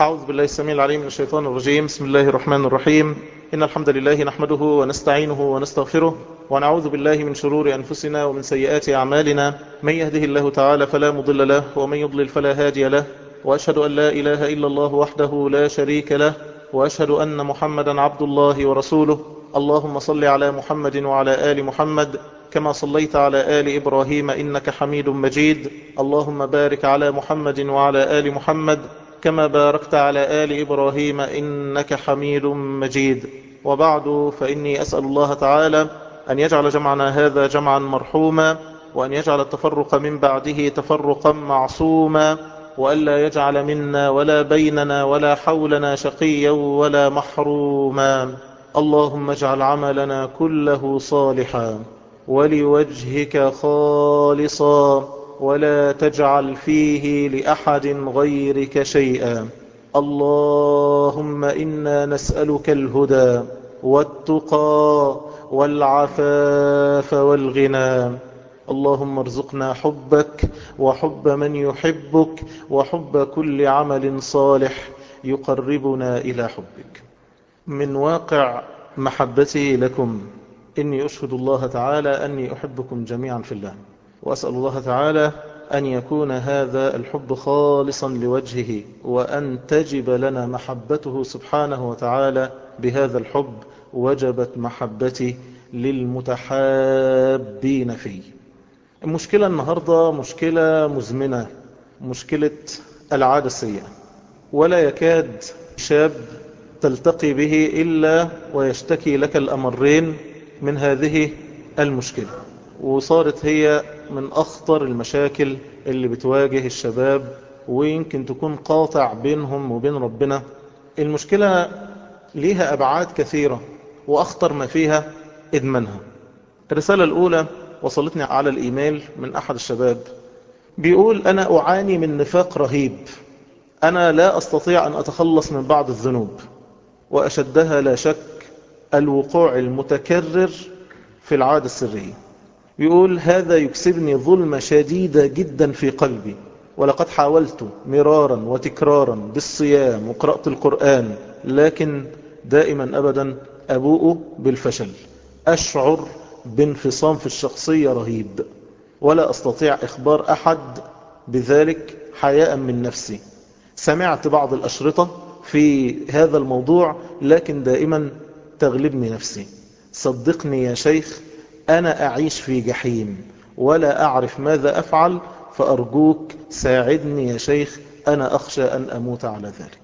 أعوذ بالله السميع العليم من الشيطان الرجيم بسم الله الرحمن الرحيم إن الحمد لله نحمده ونستعينه ونستغفره ونعوذ بالله من شرور أنفسنا ومن سيئات أعمالنا من يهده الله تعالى فلا مضل له ومن يضلل فلا هادي له وأشهد أن لا إله إلا الله وحده لا شريك له وأشهد أن محمدا عبد الله ورسوله اللهم صل على محمد وعلى آل محمد كما صليت على آل إبراهيم إنك حميد مجيد اللهم بارك على محمد وعلى آل محمد كما باركت على آل إبراهيم إنك حميد مجيد وبعد فإني أسأل الله تعالى أن يجعل جمعنا هذا جمعا مرحوما وأن يجعل التفرق من بعده تفرقا معصوما وألا يجعل منا ولا بيننا ولا حولنا شقيا ولا محروما اللهم اجعل عملنا كله صالحا ولوجهك خالصا ولا تجعل فيه لأحد غيرك شيئا اللهم إنا نسألك الهدى والتقى والعفاف والغنى اللهم ارزقنا حبك وحب من يحبك وحب كل عمل صالح يقربنا إلى حبك من واقع محبتي لكم إني أشهد الله تعالى أني أحبكم جميعا في الله وأسأل الله تعالى أن يكون هذا الحب خالصا لوجهه وأن تجب لنا محبته سبحانه وتعالى بهذا الحب وجبت محبتي للمتحابين فيه المشكلة النهاردة مشكلة مزمنة مشكلة العادة السيئة ولا يكاد شاب تلتقي به إلا ويشتكي لك الأمرين من هذه المشكلة وصارت هي من أخطر المشاكل اللي بتواجه الشباب ويمكن تكون قاطع بينهم وبين ربنا المشكلة ليها أبعاد كثيرة وأخطر ما فيها إدمانها الرسالة الأولى وصلتني على الإيميل من أحد الشباب بيقول أنا أعاني من نفاق رهيب أنا لا أستطيع أن أتخلص من بعض الذنوب وأشدها لا شك الوقوع المتكرر في العادة السرية يقول هذا يكسبني ظلمة شديدة جدا في قلبي ولقد حاولت مرارا وتكرارا بالصيام وقراءة القرآن لكن دائما أبدا أبوء بالفشل أشعر بانفصام في الشخصية رهيب ولا أستطيع إخبار أحد بذلك حياء من نفسي سمعت بعض الأشرطة في هذا الموضوع لكن دائما تغلبني نفسي صدقني يا شيخ أنا أعيش في جحيم ولا أعرف ماذا أفعل فأرجوك ساعدني يا شيخ أنا أخشى أن أموت على ذلك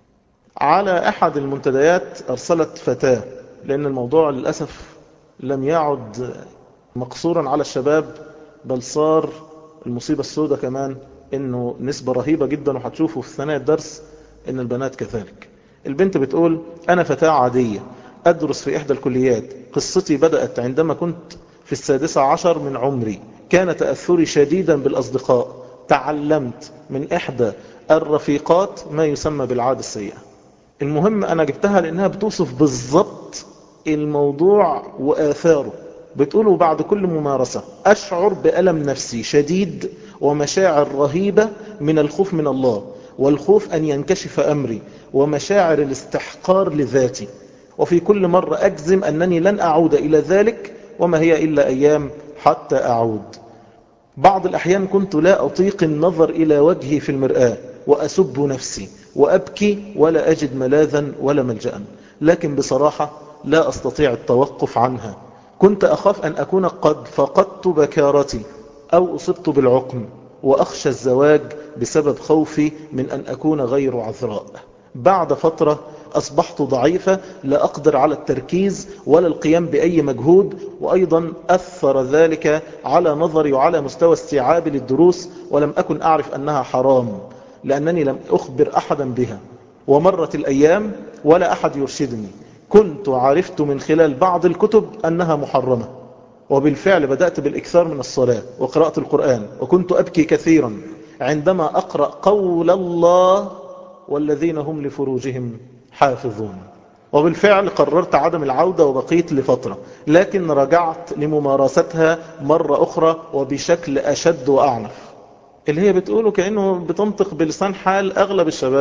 على أحد المنتديات أرسلت فتاة لأن الموضوع للأسف لم يعد مقصورا على الشباب بل صار المصيبة السوداء كمان انه نسبة رهيبة جدا وهتشوفوا في ثناء الدرس ان البنات كذلك البنت بتقول انا فتاة عادية ادرس في احدى الكليات قصتي بدأت عندما كنت في السادسة عشر من عمري كان تأثري شديدا بالاصدقاء تعلمت من احدى الرفيقات ما يسمى بالعادة السيئة المهم انا جبتها لانها بتوصف بالضبط الموضوع وآثاره بتقولوا بعد كل ممارسة أشعر بألم نفسي شديد ومشاعر رهيبة من الخوف من الله والخوف أن ينكشف أمري ومشاعر الاستحقار لذاتي وفي كل مرة أجزم أنني لن أعود إلى ذلك وما هي إلا أيام حتى أعود بعض الأحيان كنت لا أطيق النظر إلى وجهي في المرآة وأسب نفسي وأبكي ولا أجد ملاذا ولا ملجأ لكن بصراحة لا أستطيع التوقف عنها كنت أخاف أن أكون قد فقدت بكارتي أو أصبت بالعقم وأخشى الزواج بسبب خوفي من أن أكون غير عذراء بعد فترة أصبحت ضعيفة لا أقدر على التركيز ولا القيام بأي مجهود وأيضا أثر ذلك على نظري وعلى مستوى استيعابي للدروس ولم أكن أعرف أنها حرام لأنني لم أخبر أحدا بها ومرت الأيام ولا أحد يرشدني كنت عرفت من خلال بعض الكتب أنها محرمة وبالفعل بدأت بالإكثار من الصلاة وقراءة القرآن وكنت أبكي كثيرا عندما أقرأ قول الله والذين هم لفروجهم حافظون وبالفعل قررت عدم العودة وبقيت لفترة لكن رجعت لممارستها مرة أخرى وبشكل أشد وأعنف اللي هي بتقوله كأنه بتنطق بلسان حال أغلب الشباب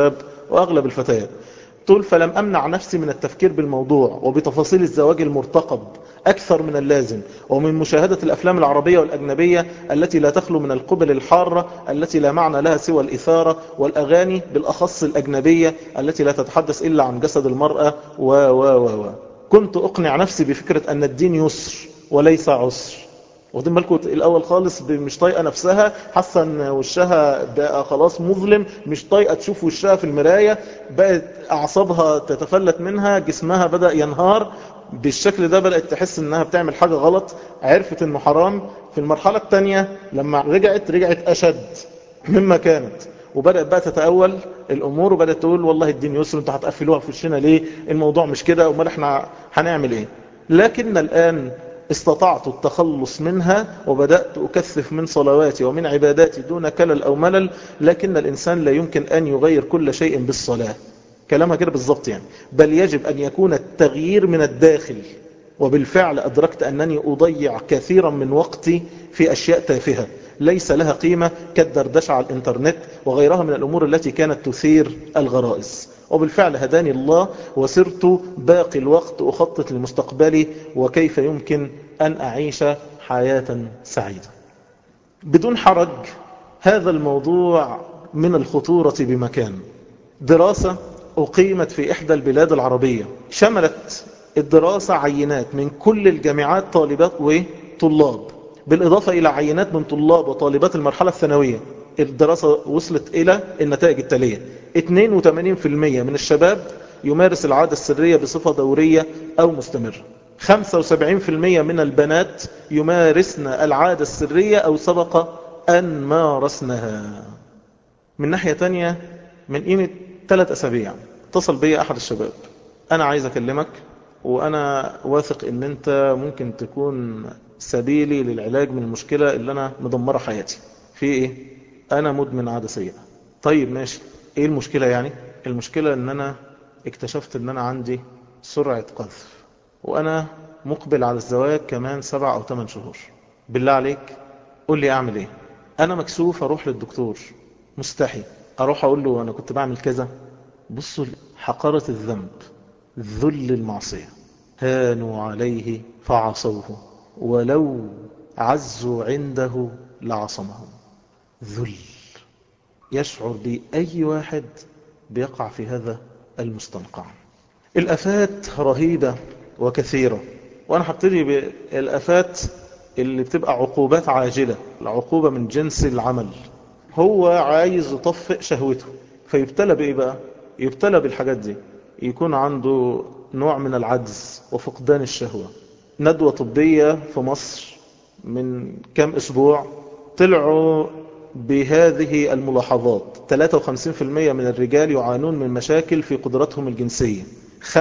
وأغلب الفتيات تقول فلم أمنع نفسي من التفكير بالموضوع وبتفاصيل الزواج المرتقب أكثر من اللازم ومن مشاهدة الأفلام العربية والأجنبية التي لا تخلو من القبل الحارة التي لا معنى لها سوى الإثارة والأغاني بالأخص الأجنبية التي لا تتحدث إلا عن جسد المرأة و و و و كنت أقنع نفسي بفكرة أن الدين يسر وليس عسر واخدين بالكم الاول خالص مش طايقه نفسها حاسه ان وشها بقى خلاص مظلم مش طايقه تشوف وشها في المرايه بقت اعصابها تتفلت منها جسمها بدا ينهار بالشكل ده بدات تحس انها بتعمل حاجه غلط عرفت انه حرام في المرحله الثانيه لما رجعت رجعت اشد مما كانت وبدأت بقى تتأول الأمور وبدأت تقول والله الدين يسر انتوا هتقفلوها في وشنا ليه الموضوع مش كده امال احنا هنعمل ايه لكن الآن استطعت التخلص منها وبدأت أكثف من صلواتي ومن عباداتي دون كلل أو ملل لكن الإنسان لا يمكن أن يغير كل شيء بالصلاة كلامها كده بالضبط يعني بل يجب أن يكون التغيير من الداخل وبالفعل أدركت أنني أضيع كثيرا من وقتي في أشياء تافهة ليس لها قيمة كالدردشة على الإنترنت وغيرها من الأمور التي كانت تثير الغرائز وبالفعل هداني الله وصرت باقي الوقت أخطط لمستقبلي وكيف يمكن أن أعيش حياة سعيدة بدون حرج هذا الموضوع من الخطورة بمكان دراسة أقيمت في إحدى البلاد العربية شملت الدراسة عينات من كل الجامعات طالبات وطلاب بالإضافة إلى عينات من طلاب وطالبات المرحلة الثانوية الدراسة وصلت إلى النتائج التالية 82% من الشباب يمارس العادة السرية بصفة دورية أو مستمرة 75% من البنات يمارسن العادة السرية أو سبق أن مارسنها من ناحية تانية من قيمة ثلاث أسابيع اتصل بي أحد الشباب أنا عايز أكلمك وأنا واثق أن أنت ممكن تكون سبيلي للعلاج من المشكلة اللي أنا مدمرة حياتي في إيه؟ أنا مدمن عادة سيئة طيب ماشي إيه المشكلة يعني؟ المشكلة أن أنا اكتشفت أن أنا عندي سرعة قذف وأنا مقبل على الزواج كمان سبع أو ثمان شهور بالله عليك قول لي أعمل إيه أنا مكسوف أروح للدكتور مستحي أروح أقول له أنا كنت بعمل كذا بصوا حقارة الذنب ذل المعصية هانوا عليه فعصوه ولو عزوا عنده لعصمهم ذل يشعر بأي واحد بيقع في هذا المستنقع الأفات رهيبة وكثيرة وأنا هبتدي بالأفات اللي بتبقى عقوبات عاجلة العقوبة من جنس العمل هو عايز يطفئ شهوته فيبتلى بإيه بقى يبتلى بالحاجات دي يكون عنده نوع من العجز وفقدان الشهوة ندوة طبية في مصر من كم أسبوع طلعوا بهذه الملاحظات 53% من الرجال يعانون من مشاكل في قدرتهم الجنسية 25%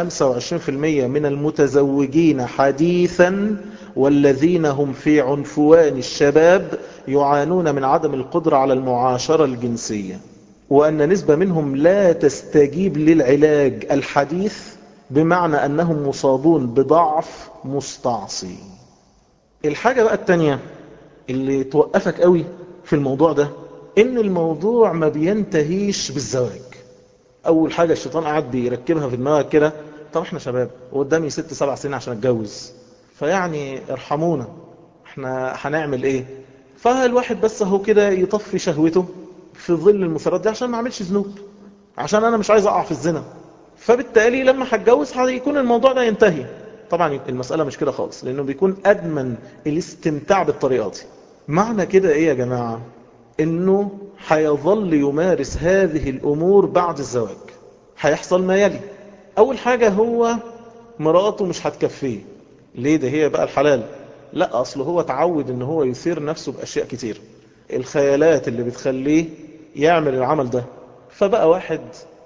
من المتزوجين حديثا والذين هم في عنفوان الشباب يعانون من عدم القدرة على المعاشرة الجنسية وأن نسبة منهم لا تستجيب للعلاج الحديث بمعنى أنهم مصابون بضعف مستعصي الحاجة بقى التانية اللي توقفك قوي في الموضوع ده ان الموضوع ما بينتهيش بالزواج اول حاجة الشيطان قاعد بيركبها في دماغك كده طب احنا شباب وقدامي ست سبع سنين عشان اتجوز فيعني ارحمونا احنا هنعمل ايه فالواحد بس اهو كده يطفي شهوته في ظل المسارات دي عشان ما اعملش ذنوب عشان انا مش عايز اقع في الزنا فبالتالي لما هتجوز هيكون الموضوع ده ينتهي طبعا المسألة مش كده خالص لانه بيكون ادمن الاستمتاع بالطريقة دي معنى كده ايه يا جماعة انه هيظل يمارس هذه الامور بعد الزواج هيحصل ما يلي اول حاجة هو مراته مش هتكفيه ليه ده هي بقى الحلال لا اصله هو تعود ان هو يثير نفسه باشياء كتير الخيالات اللي بتخليه يعمل العمل ده فبقى واحد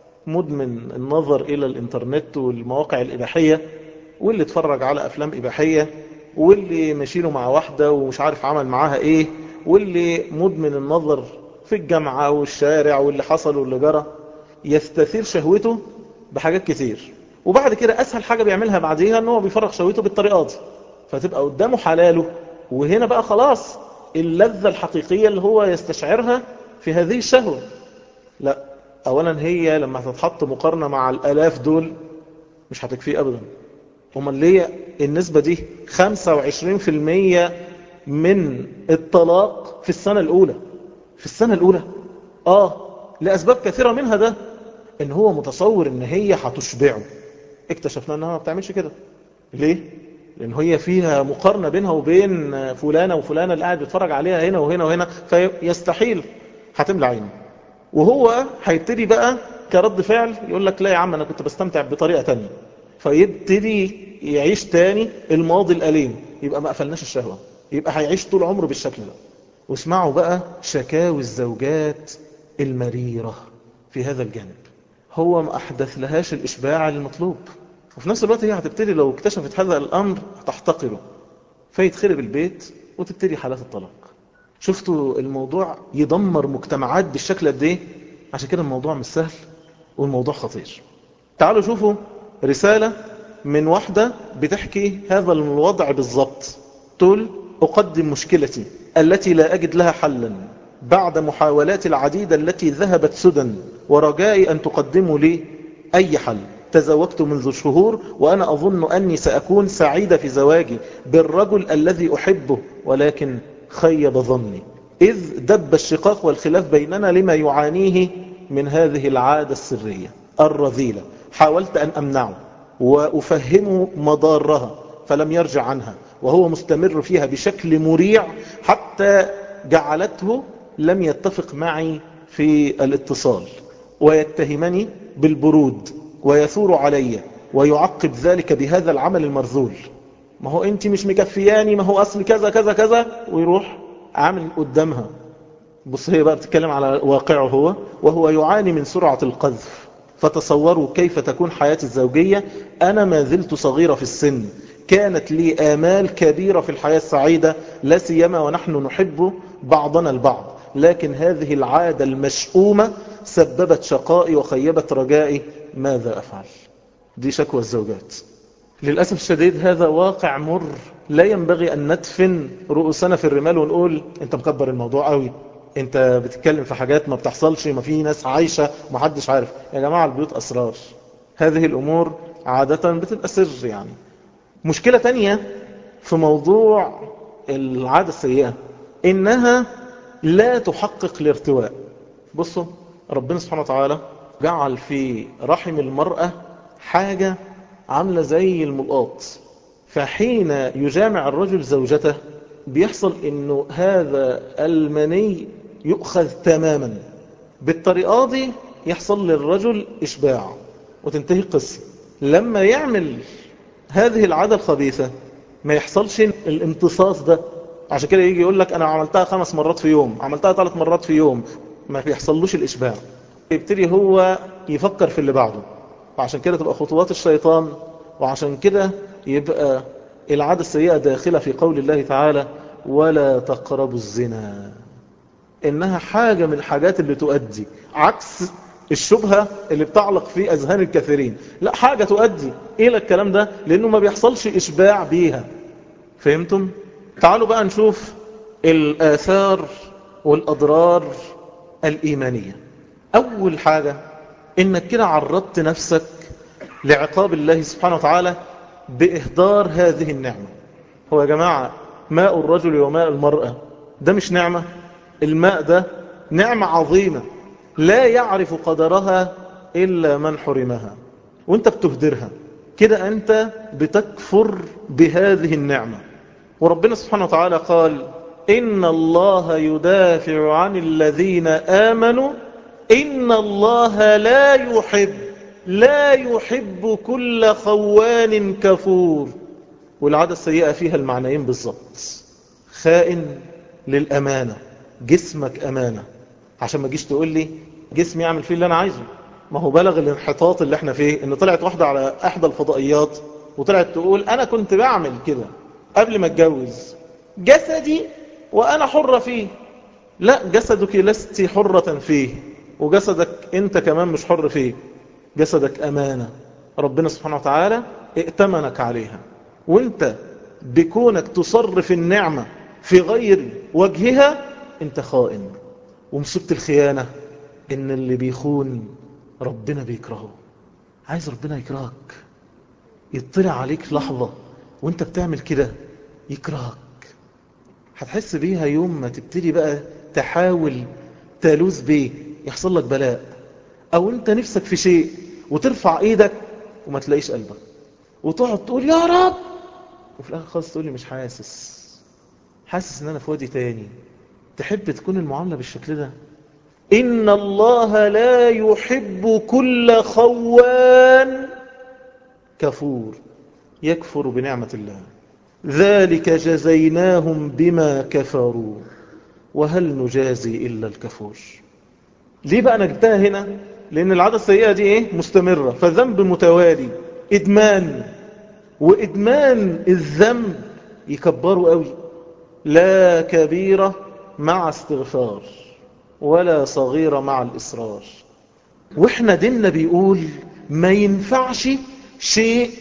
مدمن النظر الى الانترنت والمواقع الاباحية واللي اتفرج على افلام اباحية واللي مشيله مع واحدة ومش عارف عمل معاها ايه واللي مدمن النظر في الجامعة والشارع واللي حصل واللي جرى يستثير شهوته بحاجات كتير وبعد كده اسهل حاجة بيعملها بعديها ان هو بيفرغ شهوته بالطريقة دي فتبقى قدامه حلاله وهنا بقى خلاص اللذة الحقيقية اللي هو يستشعرها في هذه الشهوة لا اولا هي لما هتتحط مقارنة مع الالاف دول مش هتكفيه ابدا امال ليه النسبة دي 25% من الطلاق في السنة الاولى في السنة الاولى اه لاسباب كثيرة منها ده ان هو متصور ان هي هتشبعه اكتشفنا انها ما بتعملش كده ليه لان هي فيها مقارنة بينها وبين فلانة وفلانة اللي قاعد بيتفرج عليها هنا وهنا وهنا فيستحيل هتملى عينه وهو هيبتدي بقى كرد فعل يقول لك لا يا عم انا كنت بستمتع بطريقة تانية فيبتدي يعيش تاني الماضي الأليم يبقى ما قفلناش الشهوة يبقى هيعيش طول عمره بالشكل ده واسمعوا بقى شكاوي الزوجات المريرة في هذا الجانب هو ما أحدث لهاش الإشباع المطلوب وفي نفس الوقت هي هتبتدي لو اكتشفت هذا الأمر هتحتقره فيتخرب البيت وتبتدي حالات الطلاق شفتوا الموضوع يدمر مجتمعات بالشكل قد ايه عشان كده الموضوع مش سهل والموضوع خطير تعالوا شوفوا رسالة من واحدة بتحكي هذا الوضع بالضبط تقول أقدم مشكلتي التي لا أجد لها حلا بعد محاولات العديدة التي ذهبت سدى ورجائي أن تقدموا لي أي حل تزوجت منذ شهور وأنا أظن أني سأكون سعيدة في زواجي بالرجل الذي أحبه ولكن خيب ظني إذ دب الشقاق والخلاف بيننا لما يعانيه من هذه العادة السرية الرذيلة حاولت أن أمنعه وأفهمه مضارها فلم يرجع عنها وهو مستمر فيها بشكل مريع حتى جعلته لم يتفق معي في الاتصال ويتهمني بالبرود ويثور علي ويعقب ذلك بهذا العمل المرذول ما هو انت مش مكفياني ما هو اصل كذا كذا كذا ويروح عامل قدامها بص هي بقى بتتكلم على واقعه هو وهو يعاني من سرعة القذف فتصوروا كيف تكون حياتي الزوجية أنا ما زلت صغيرة في السن كانت لي آمال كبيرة في الحياة السعيدة لا سيما ونحن نحب بعضنا البعض لكن هذه العادة المشؤومة سببت شقائي وخيبت رجائي ماذا أفعل دي شكوى الزوجات للأسف الشديد هذا واقع مر لا ينبغي أن ندفن رؤوسنا في الرمال ونقول أنت مكبر الموضوع قوي أنت بتتكلم في حاجات ما بتحصلش ما في ناس عايشة محدش عارف يا جماعة البيوت أسرار هذه الأمور عادة بتبقى سر يعني مشكلة تانية في موضوع العادة السيئة إنها لا تحقق الارتواء بصوا ربنا سبحانه وتعالى جعل في رحم المرأة حاجة عاملة زي الملقاط فحين يجامع الرجل زوجته بيحصل انه هذا المني يؤخذ تماما بالطريقة دي يحصل للرجل اشباع وتنتهي القصة لما يعمل هذه العادة الخبيثة ما يحصلش الامتصاص ده عشان كده يجي يقول لك انا عملتها خمس مرات في يوم عملتها ثلاث مرات في يوم ما بيحصلوش الاشباع يبتدي هو يفكر في اللي بعده وعشان كده تبقى خطوات الشيطان وعشان كده يبقى العادة السيئة داخلة في قول الله تعالى ولا تقربوا الزنا إنها حاجة من الحاجات اللي تؤدي عكس الشبهة اللي بتعلق في أذهان الكثيرين لا حاجة تؤدي إلى الكلام ده لأنه ما بيحصلش إشباع بيها فهمتم؟ تعالوا بقى نشوف الآثار والأضرار الإيمانية أول حاجة إنك كده عرضت نفسك لعقاب الله سبحانه وتعالى بإهدار هذه النعمة هو يا جماعة ماء الرجل وماء المرأة ده مش نعمة الماء ده نعمة عظيمة لا يعرف قدرها إلا من حرمها وانت بتهدرها كده أنت بتكفر بهذه النعمة وربنا سبحانه وتعالى قال إن الله يدافع عن الذين آمنوا إن الله لا يحب لا يحب كل خوان كفور والعادة السيئة فيها المعنيين بالظبط خائن للأمانة جسمك أمانة عشان ما جيش تقول لي جسمي يعمل فيه اللي أنا عايزه ما هو بلغ الانحطاط اللي احنا فيه ان طلعت واحدة على احدى الفضائيات وطلعت تقول انا كنت بعمل كده قبل ما اتجوز جسدي وانا حرة فيه لا جسدك لست حرة فيه وجسدك انت كمان مش حر فيه جسدك امانة ربنا سبحانه وتعالى ائتمنك عليها وانت بكونك تصرف النعمة في غير وجهها انت خائن ومصيبة الخيانة ان اللي بيخون ربنا بيكرهه عايز ربنا يكرهك يطلع عليك لحظة وانت بتعمل كده يكرهك هتحس بيها يوم ما تبتدي بقى تحاول تلوز بيه يحصل لك بلاء او انت نفسك في شيء وترفع ايدك وما تلاقيش قلبك وتقعد تقول يا رب وفي الاخر خالص تقول لي مش حاسس حاسس ان انا في وادي تاني تحب تكون المعاملة بالشكل ده إن الله لا يحب كل خوان كفور يكفر بنعمة الله ذلك جزيناهم بما كفروا وهل نجازي إلا الكفور ليه بقى أنا جبتها هنا لأن العادة السيئة دي إيه؟ مستمرة فالذنب متوالي إدمان وإدمان الذنب يكبره قوي لا كبيرة مع استغفار ولا صغيرة مع الإصرار وإحنا ديننا بيقول ما ينفعش شيء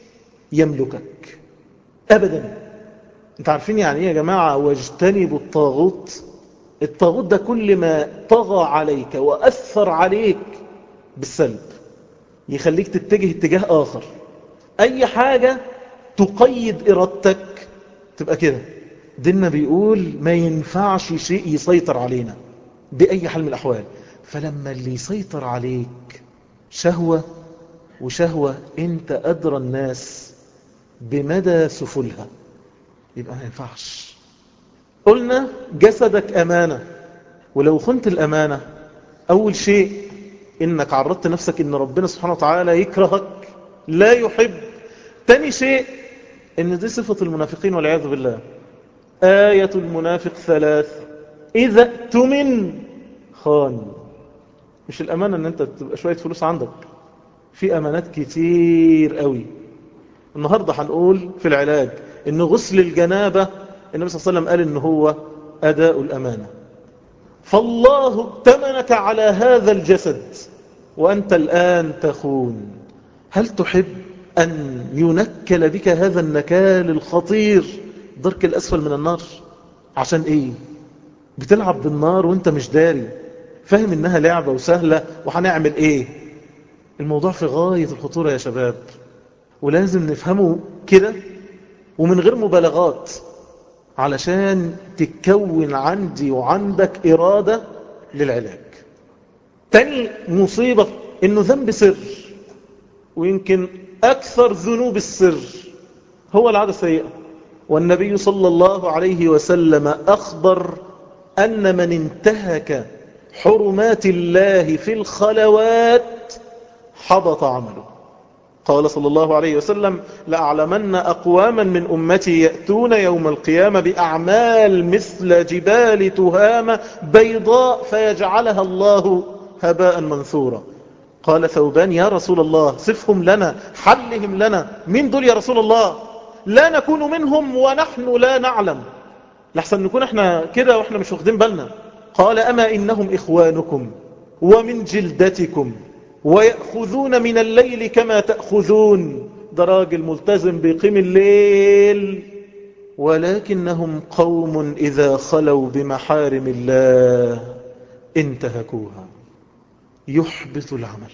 يملكك أبدا انت عارفين يعني ايه يا جماعة واجتنبوا الطاغوت الطاغوت ده كل ما طغى عليك وأثر عليك بالسلب يخليك تتجه اتجاه آخر أي حاجة تقيد إرادتك تبقى كده ديننا بيقول ما ينفعش شيء يسيطر علينا بأي حال من الأحوال فلما اللي يسيطر عليك شهوة وشهوة انت أدرى الناس بمدى سفلها يبقى ما ينفعش قلنا جسدك أمانة ولو خنت الأمانة أول شيء إنك عرضت نفسك إن ربنا سبحانه وتعالى يكرهك لا يحب تاني شيء إن دي صفة المنافقين والعياذ بالله آية المنافق ثلاث إذا اؤتمن خان مش الأمانة إن أنت تبقى شوية فلوس عندك في أمانات كتير قوي النهاردة هنقول في العلاج إن غسل الجنابة النبي صلى الله عليه وسلم قال إن هو أداء الأمانة فالله ائتمنك على هذا الجسد وأنت الآن تخون هل تحب أن ينكل بك هذا النكال الخطير درك الأسفل من النار عشان إيه بتلعب بالنار وانت مش داري فاهم انها لعبة وسهلة وهنعمل ايه الموضوع في غاية الخطورة يا شباب ولازم نفهمه كده ومن غير مبالغات علشان تكون عندي وعندك إرادة للعلاج تاني مصيبة انه ذنب سر ويمكن اكثر ذنوب السر هو العادة السيئة والنبي صلى الله عليه وسلم أخبر أن من انتهك حرمات الله في الخلوات حبط عمله قال صلى الله عليه وسلم لأعلمن أقواما من أمتي يأتون يوم القيامة بأعمال مثل جبال تهام بيضاء فيجعلها الله هباء منثورا قال ثوبان يا رسول الله صفهم لنا حلهم لنا من دول يا رسول الله لا نكون منهم ونحن لا نعلم لحسن نكون احنا كده واحنا مش واخدين بالنا قال أما إنهم إخوانكم ومن جلدتكم ويأخذون من الليل كما تأخذون ده راجل ملتزم بيقيم الليل ولكنهم قوم إذا خلوا بمحارم الله انتهكوها يحبط العمل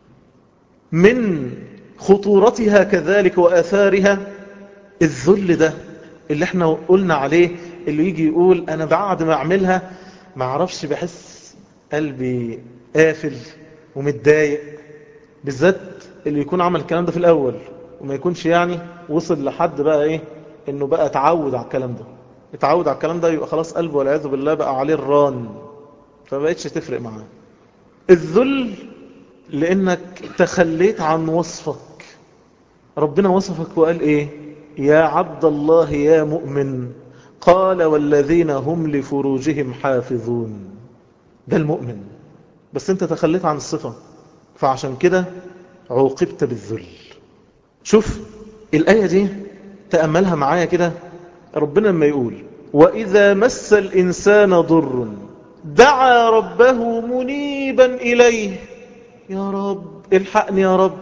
من خطورتها كذلك وآثارها الذل ده اللي احنا قلنا عليه اللي يجي يقول انا بعد ما اعملها ما اعرفش بحس قلبي قافل ومتضايق بالذات اللي يكون عمل الكلام ده في الاول وما يكونش يعني وصل لحد بقى ايه انه بقى اتعود على الكلام ده اتعود على الكلام ده يبقى خلاص قلبه والعياذ بالله بقى عليه الران فبقتش تفرق معاه الذل لانك تخليت عن وصفك ربنا وصفك وقال ايه يا عبد الله يا مؤمن قال والذين هم لفروجهم حافظون ده المؤمن بس انت تخليت عن الصفة فعشان كده عوقبت بالذل شوف الآية دي تأملها معايا كده ربنا لما يقول وإذا مس الإنسان ضر دعا ربه منيبا إليه يا رب الحقني يا رب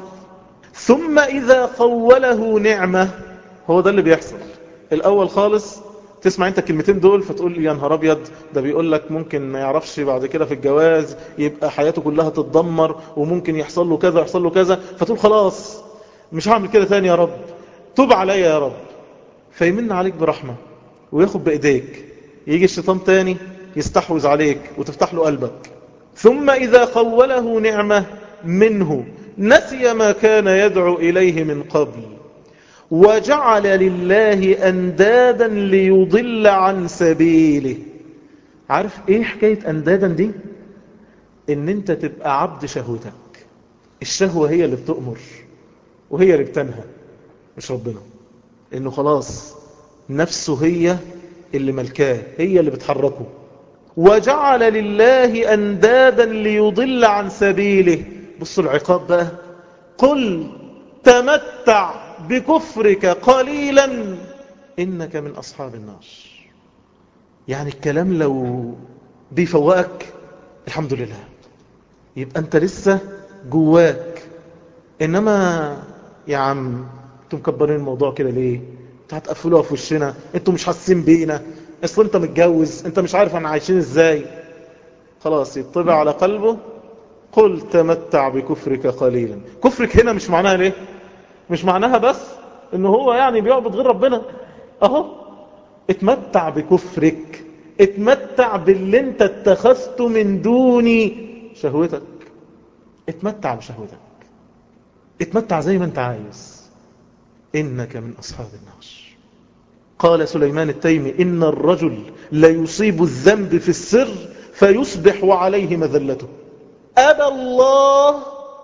ثم إذا خوله نعمة هو ده اللي بيحصل الأول خالص تسمع انت الكلمتين دول فتقول يا نهار ابيض ده بيقول لك ممكن ما يعرفش بعد كده في الجواز يبقى حياته كلها تتدمر وممكن يحصل له كذا يحصل له كذا فتقول خلاص مش هعمل كده تاني يا رب توب عليا يا رب فيمن عليك برحمة وياخد بإيديك يجي الشيطان تاني يستحوذ عليك وتفتح له قلبك ثم إذا خوله نعمة منه نسي ما كان يدعو إليه من قبل وجعل لله أندادا ليضل عن سبيله عارف ايه حكاية أندادا دي ان انت تبقى عبد شهوتك الشهوة هي اللي بتؤمر وهي اللي بتنهى مش ربنا انه خلاص نفسه هي اللي ملكاه هي اللي بتحركه وجعل لله أندادا ليضل عن سبيله بصوا العقاب بقى قل تمتع بكفرك قليلا إنك من أصحاب النار يعني الكلام لو بيفوقك الحمد لله يبقى أنت لسه جواك إنما يا عم انتم مكبرين الموضوع كده ليه انتوا هتقفلوها في وشنا انتوا مش حاسين بينا اصل انت متجوز انت مش عارف احنا عايشين ازاي خلاص يطبع على قلبه قل تمتع بكفرك قليلا كفرك هنا مش معناها ليه مش معناها بس ان هو يعني بيعبد غير ربنا اهو اتمتع بكفرك اتمتع باللي انت اتخذته من دون شهوتك اتمتع بشهوتك اتمتع زي ما انت عايز انك من اصحاب النار قال سليمان التيمي إن الرجل ليصيب الذنب في السر فيصبح وعليه مذلته أبى الله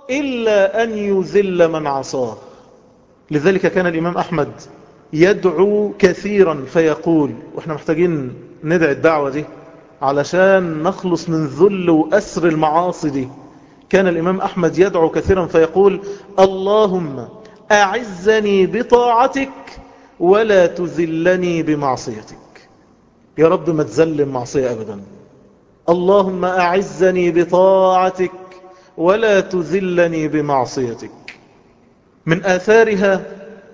إلا أن يذل من عصاه لذلك كان الإمام أحمد يدعو كثيرا فيقول وإحنا محتاجين ندعي الدعوة دي علشان نخلص من ذل وأسر المعاصي دي كان الإمام أحمد يدعو كثيرا فيقول اللهم أعزني بطاعتك ولا تذلني بمعصيتك يا رب ما تذل معصية أبدا اللهم أعزني بطاعتك ولا تذلني بمعصيتك من آثارها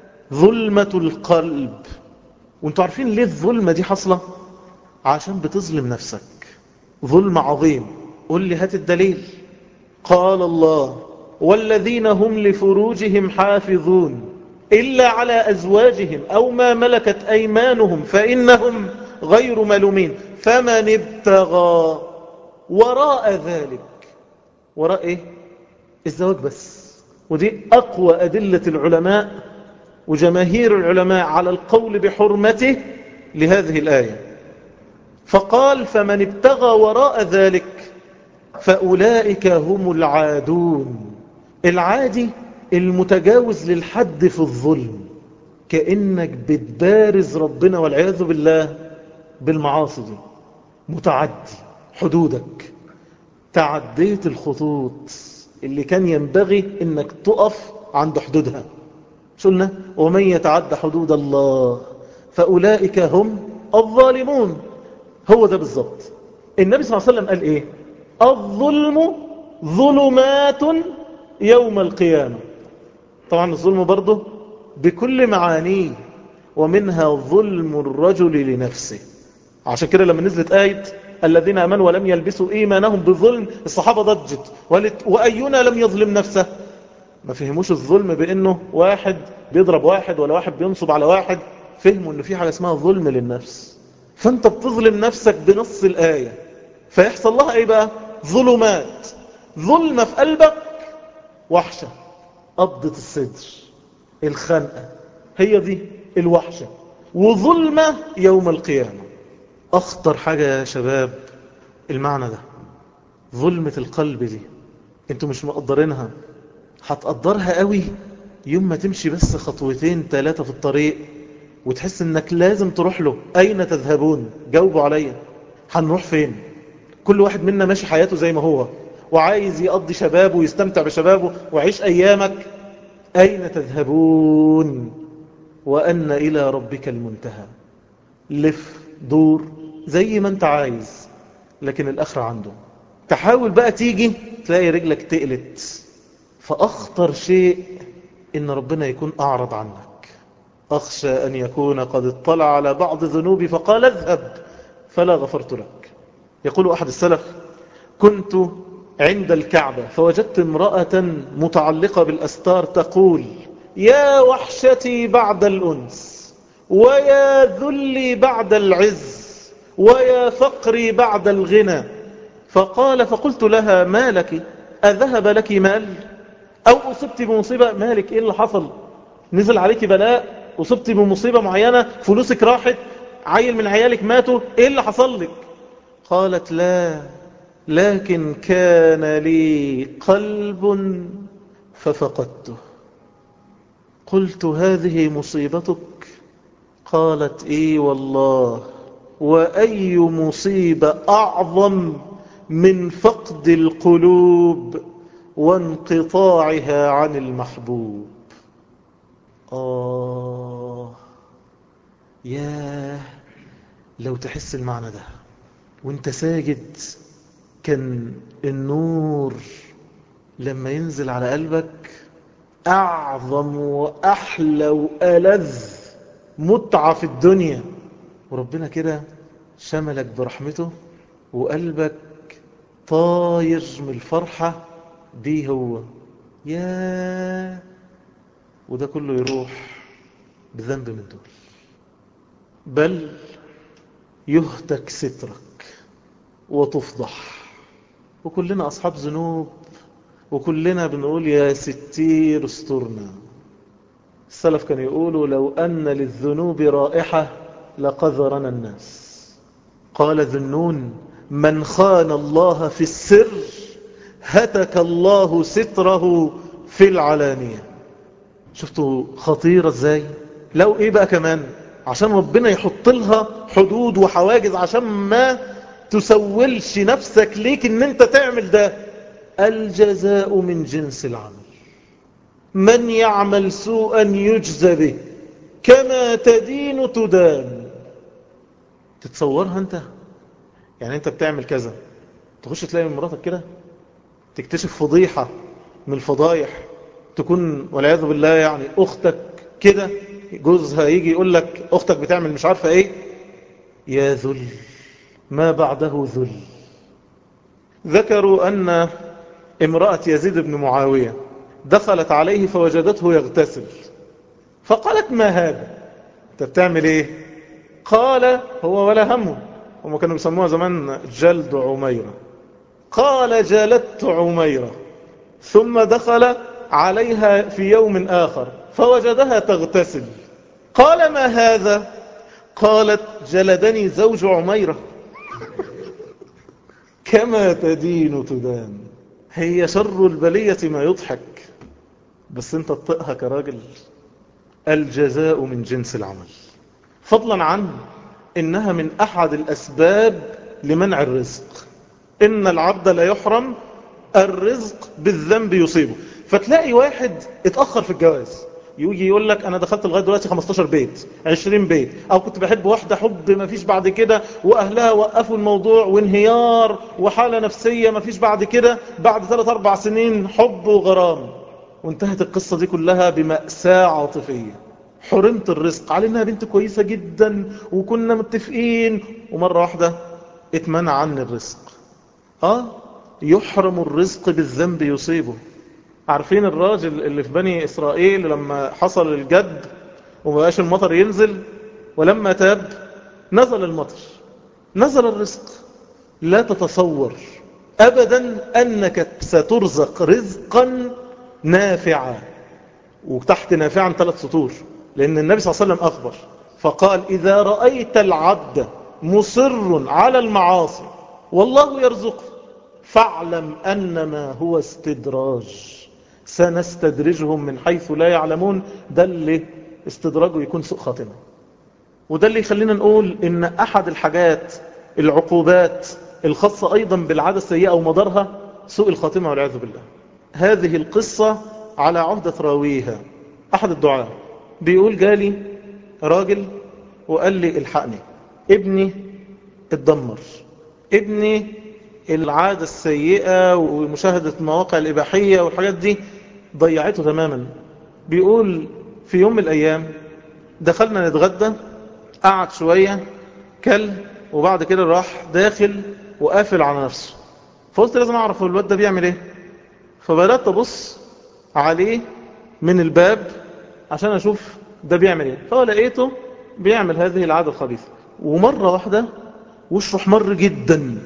ظلمة القلب وانتوا عارفين ليه الظلمة دي حصلة عشان بتظلم نفسك ظلم عظيم قل لي هات الدليل قال الله والذين هم لفروجهم حافظون إلا على أزواجهم أو ما ملكت أيمانهم فإنهم غير ملومين فمن ابتغى وراء ذلك وراء إيه؟ الزواج بس ودي أقوى أدلة العلماء وجماهير العلماء على القول بحرمته لهذه الآية فقال فمن ابتغى وراء ذلك فأولئك هم العادون العادي المتجاوز للحد في الظلم كأنك بتبارز ربنا والعياذ بالله بالمعاصي دي متعدي حدودك تعديت الخطوط اللي كان ينبغي انك تقف عند حدودها شو قلنا ومن يتعد حدود الله فأولئك هم الظالمون هو ده بالظبط النبي صلى الله عليه وسلم قال ايه الظلم ظلمات يوم القيامة طبعا الظلم برضه بكل معانيه ومنها ظلم الرجل لنفسه عشان كده لما نزلت آية الذين أمنوا ولم يلبسوا إيمانهم بظلم الصحابة ضجت وأينا لم يظلم نفسه ما فهموش الظلم بأنه واحد بيضرب واحد ولا واحد بينصب على واحد فهموا أنه في حاجة اسمها ظلم للنفس فأنت بتظلم نفسك بنص الآية فيحصل لها إيه بقى ظلمات ظلمة في قلبك وحشة قبضة الصدر الخنقة هي دي الوحشة وظلمة يوم القيامة أخطر حاجة يا شباب المعنى ده ظلمة القلب دي انتوا مش مقدرينها هتقدرها قوي يوم ما تمشي بس خطوتين ثلاثة في الطريق وتحس انك لازم تروح له اين تذهبون جاوبوا عليا هنروح فين كل واحد منا ماشي حياته زي ما هو وعايز يقضي شبابه ويستمتع بشبابه ويعيش ايامك اين تذهبون وان الى ربك المنتهى لف دور زي ما انت عايز لكن الاخرة عنده تحاول بقى تيجي تلاقي رجلك تقلت فاخطر شيء ان ربنا يكون اعرض عنك أخشى أن يكون قد اطلع على بعض ذنوبي فقال اذهب فلا غفرت لك يقول أحد السلف كنت عند الكعبة فوجدت امرأة متعلقة بالأستار تقول يا وحشتي بعد الأنس ويا ذلي بعد العز ويا فقري بعد الغنى فقال فقلت لها ما لك أذهب لك مال أو أصبت بمصيبة مالك إيه اللي حصل نزل عليك بلاء أصبت بمصيبة معينة فلوسك راحت عيل من عيالك ماتوا إيه اللي حصل لك قالت لا لكن كان لي قلب ففقدته قلت هذه مصيبتك قالت اي والله وأي مصيبة أعظم من فقد القلوب وانقطاعها عن المحبوب آه ياه لو تحس المعنى ده وانت ساجد كان النور لما ينزل على قلبك أعظم وأحلى وألذ متعة في الدنيا وربنا كده شملك برحمته وقلبك طاير من الفرحة دي هو يا وده كله يروح بذنب من دول بل يهتك سترك وتفضح وكلنا أصحاب ذنوب وكلنا بنقول يا ستير استرنا السلف كانوا يقولوا لو أن للذنوب رائحة لقذرنا الناس قال ذنون من خان الله في السر هتك الله ستره في العلانية شفتوا خطيرة ازاي لو ايه بقى كمان عشان ربنا يحط لها حدود وحواجز عشان ما تسولش نفسك ليك ان انت تعمل ده الجزاء من جنس العمل من يعمل سوءا يجزى به كما تدين تدان تتصورها انت يعني انت بتعمل كذا تخش تلاقي من مراتك كده تكتشف فضيحة من الفضايح تكون والعياذ بالله يعني اختك كده جوزها يجي يقول لك اختك بتعمل مش عارفة ايه يا ذل ما بعده ذل ذكروا ان امرأة يزيد بن معاوية دخلت عليه فوجدته يغتسل فقالت ما هذا انت بتعمل ايه قال هو ولا همه هم كانوا بيسموها زمان جلد عميرة قال جلدت عميرة ثم دخل عليها في يوم آخر فوجدها تغتسل قال ما هذا قالت جلدني زوج عميرة كما تدين تدان هي شر البلية ما يضحك بس انت تطقها كراجل الجزاء من جنس العمل فضلا عن انها من احد الاسباب لمنع الرزق ان العبد لا يحرم الرزق بالذنب يصيبه فتلاقي واحد اتأخر في الجواز يجي يقول لك انا دخلت لغايه دلوقتي 15 بيت 20 بيت او كنت بحب واحده حب ما فيش بعد كده واهلها وقفوا الموضوع وانهيار وحاله نفسيه ما فيش بعد كده بعد 3 4 سنين حب وغرام وانتهت القصه دي كلها بمأساة عاطفيه حرمت الرزق على انها بنت كويسه جدا وكنا متفقين ومره واحده اتمنع عني الرزق اه يحرم الرزق بالذنب يصيبه عارفين الراجل اللي في بني إسرائيل لما حصل الجد ومبقاش المطر ينزل ولما تاب نزل المطر نزل الرزق لا تتصور أبدا أنك سترزق رزقا نافعا وتحت نافعا ثلاث سطور لأن النبي صلى الله عليه وسلم أخبر فقال إذا رأيت العبد مصر على المعاصي والله يرزقه فاعلم أنما هو استدراج سنستدرجهم من حيث لا يعلمون ده اللي استدراجه يكون سوء خاتمة وده اللي يخلينا نقول ان احد الحاجات العقوبات الخاصة ايضا بالعادة السيئة ومدارها سوء الخاتمة والعياذ بالله هذه القصة على عهدة راويها احد الدعاء بيقول جالي راجل وقال لي الحقني ابني اتدمر ابني العادة السيئة ومشاهدة المواقع الإباحية والحاجات دي ضيعته تماما بيقول في يوم من الأيام دخلنا نتغدى قعد شوية كل وبعد كده راح داخل وقافل على نفسه فقلت لازم اعرف الواد ده بيعمل ايه فبدأت ابص عليه من الباب عشان اشوف ده بيعمل ايه فلقيته بيعمل هذه العادة الخبيثة ومرة واحدة وشه احمر جدا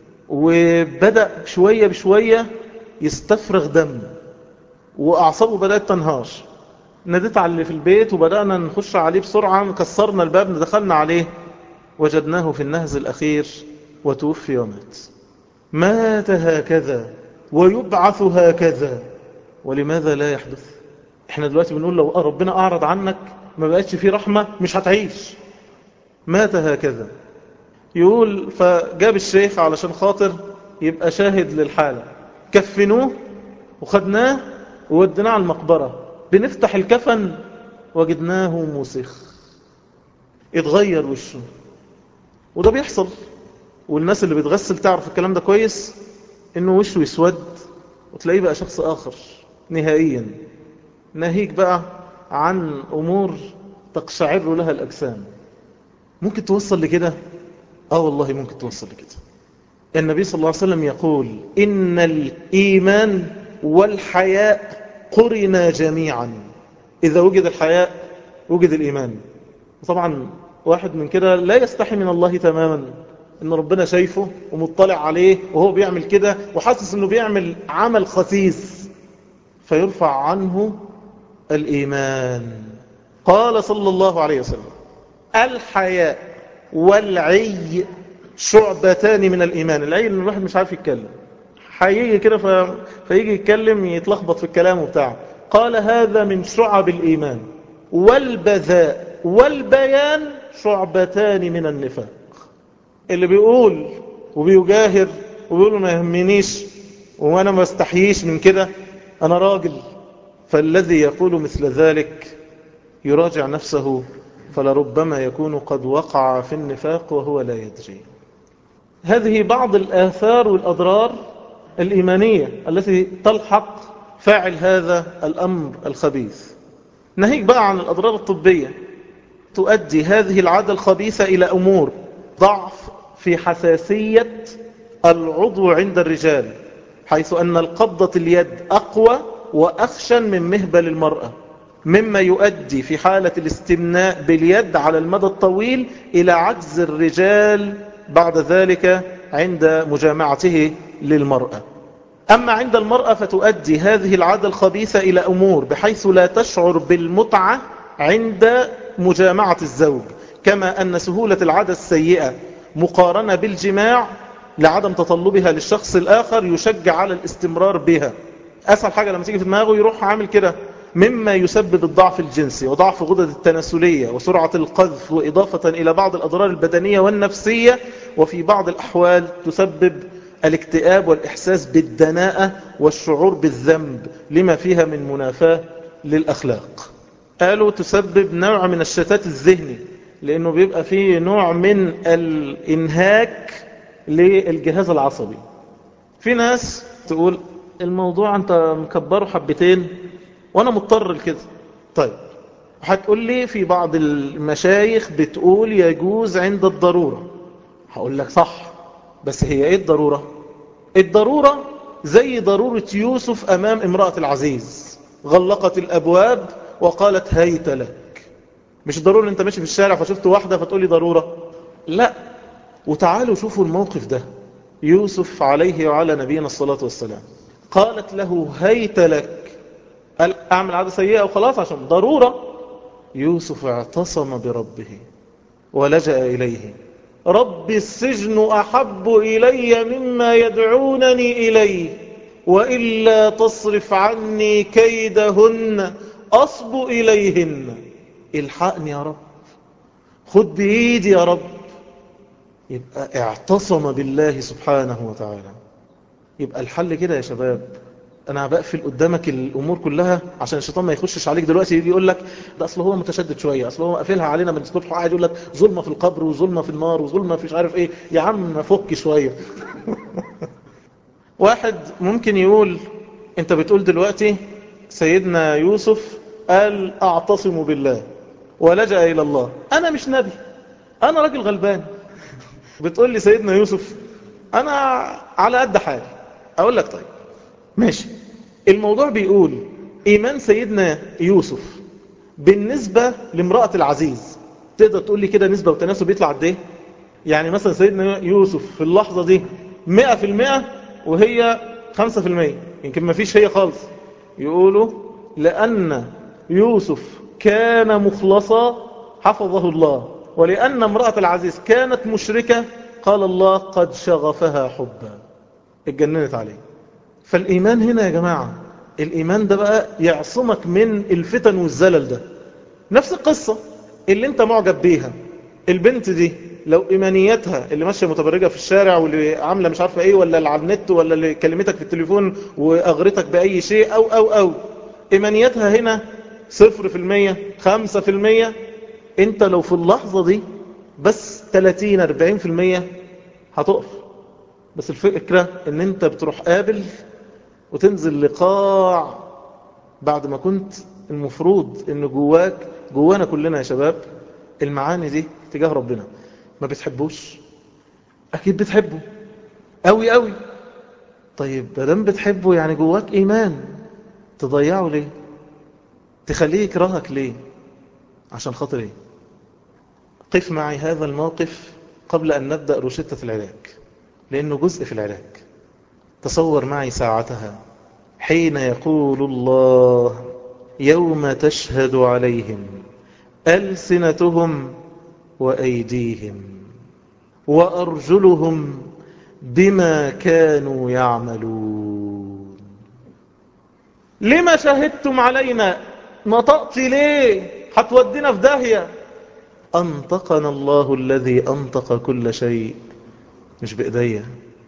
وبدأ شوية بشوية يستفرغ دم وأعصابه بدأت تنهار ناديت على اللي في البيت وبدأنا نخش عليه بسرعة كسرنا الباب دخلنا عليه وجدناه في النهز الأخير وتوفي ومات مات هكذا ويبعث هكذا ولماذا لا يحدث احنا دلوقتي بنقول لو ربنا أعرض عنك ما بقتش فيه رحمة مش هتعيش مات هكذا يقول فجاب الشيخ علشان خاطر يبقى شاهد للحالة كفنوه وخدناه وودناه على المقبرة بنفتح الكفن وجدناه موسخ اتغير وشه وده بيحصل والناس اللي بتغسل تعرف الكلام ده كويس انه وشه يسود وتلاقيه بقى شخص اخر نهائيا ناهيك بقى عن امور تقشعر لها الاجسام ممكن توصل لكده اه والله ممكن توصل لكده النبي صلى الله عليه وسلم يقول إن الإيمان والحياء قرنا جميعا إذا وجد الحياء وجد الإيمان وطبعا واحد من كده لا يستحي من الله تماما إن ربنا شايفه ومطلع عليه وهو بيعمل كده وحاسس إنه بيعمل عمل خسيس فيرفع عنه الإيمان قال صلى الله عليه وسلم الحياء والعي شعبتان من الإيمان العي إن الواحد مش عارف يتكلم هيجي كده ف... فيجي يتكلم يتلخبط في الكلام وبتاعه قال هذا من شعب الإيمان والبذاء والبيان شعبتان من النفاق اللي بيقول وبيجاهر وبيقول ما يهمنيش وانا ما استحييش من كده انا راجل فالذي يقول مثل ذلك يراجع نفسه فلربما يكون قد وقع في النفاق وهو لا يدري هذه بعض الآثار والأضرار الإيمانية التي تلحق فاعل هذا الأمر الخبيث نهيك بقى عن الأضرار الطبية تؤدي هذه العادة الخبيثة إلى أمور ضعف في حساسية العضو عند الرجال حيث أن القبضة اليد أقوى وأخشن من مهبل المرأة مما يؤدي في حالة الاستمناء باليد على المدى الطويل إلى عجز الرجال بعد ذلك عند مجامعته للمرأة أما عند المرأة فتؤدي هذه العادة الخبيثة إلى أمور بحيث لا تشعر بالمتعة عند مجامعة الزوج كما أن سهولة العادة السيئة مقارنة بالجماع لعدم تطلبها للشخص الآخر يشجع على الاستمرار بها أسهل حاجة لما تيجي في دماغه يروح عامل كده مما يسبب الضعف الجنسي وضعف غدد التناسلية وسرعة القذف وإضافة إلى بعض الأضرار البدنية والنفسية وفي بعض الأحوال تسبب الاكتئاب والإحساس بالدناءة والشعور بالذنب لما فيها من منافاة للأخلاق قالوا تسبب نوع من الشتات الذهني لأنه بيبقى فيه نوع من الإنهاك للجهاز العصبي في ناس تقول الموضوع أنت مكبره حبتين وأنا مضطر لكده طيب هتقول لي في بعض المشايخ بتقول يجوز عند الضرورة هقول لك صح بس هي ايه الضرورة الضرورة زي ضرورة يوسف امام امرأة العزيز غلقت الابواب وقالت هيت لك مش ضروري انت ماشي في الشارع فشفت واحدة فتقول لي ضرورة لا وتعالوا شوفوا الموقف ده يوسف عليه وعلى نبينا الصلاة والسلام قالت له هيت لك قال اعمل عادة سيئة وخلاص عشان ضرورة يوسف اعتصم بربه ولجأ إليه رب السجن أحب إلي مما يدعونني إليه وإلا تصرف عني كيدهن أصب إليهن الحقني يا رب خد بإيدي يا رب يبقى اعتصم بالله سبحانه وتعالى يبقى الحل كده يا شباب انا بقفل قدامك الامور كلها عشان الشيطان ما يخشش عليك دلوقتي يجي يقول لك ده اصل هو متشدد شويه اصل هو قافلها علينا من الصبح وقاعد يقول لك ظلمه في القبر وظلمه في النار وظلمه في مش عارف ايه يا عم فك شويه واحد ممكن يقول انت بتقول دلوقتي سيدنا يوسف قال اعتصم بالله ولجأ إلى الله أنا مش نبي أنا راجل غلبان بتقول لي سيدنا يوسف أنا على قد حالي أقول لك طيب ماشي الموضوع بيقول إيمان سيدنا يوسف بالنسبة لامرأة العزيز تقدر تقول لي كده نسبة وتناسب يطلع قد ايه يعني مثلا سيدنا يوسف في اللحظة دي مئة في المئة وهي خمسة في المئة يمكن ما فيش هي خالص يقولوا لأن يوسف كان مخلصا حفظه الله ولأن امرأة العزيز كانت مشركة قال الله قد شغفها حبا اتجننت عليه فالإيمان هنا يا جماعة الإيمان ده بقى يعصمك من الفتن والزلل ده نفس القصة اللي انت معجب بيها البنت دي لو إيمانياتها اللي ماشية متبرجة في الشارع واللي عاملة مش عارفة ايه ولا اللي على النت ولا اللي كلمتك في التليفون وأغرتك بأي شيء أو أو أو إيمانياتها هنا صفر في المية خمسة في المية انت لو في اللحظة دي بس 30 40 في المية هتقف بس الفكرة ان انت بتروح قابل وتنزل لقاع بعد ما كنت المفروض ان جواك جوانا كلنا يا شباب المعاني دي تجاه ربنا ما بتحبوش اكيد بتحبه قوي قوي طيب بدم بتحبه يعني جواك ايمان تضيعه ليه تخليه يكرهك ليه عشان خاطر ايه قف معي هذا الموقف قبل ان نبدأ روشتة العلاج لانه جزء في العلاج تصور معي ساعتها حين يقول الله يوم تشهد عليهم ألسنتهم وأيديهم وأرجلهم بما كانوا يعملون لما شهدتم علينا نطقت ليه هتودينا في داهية أنطقنا الله الذي أنطق كل شيء مش بإيديا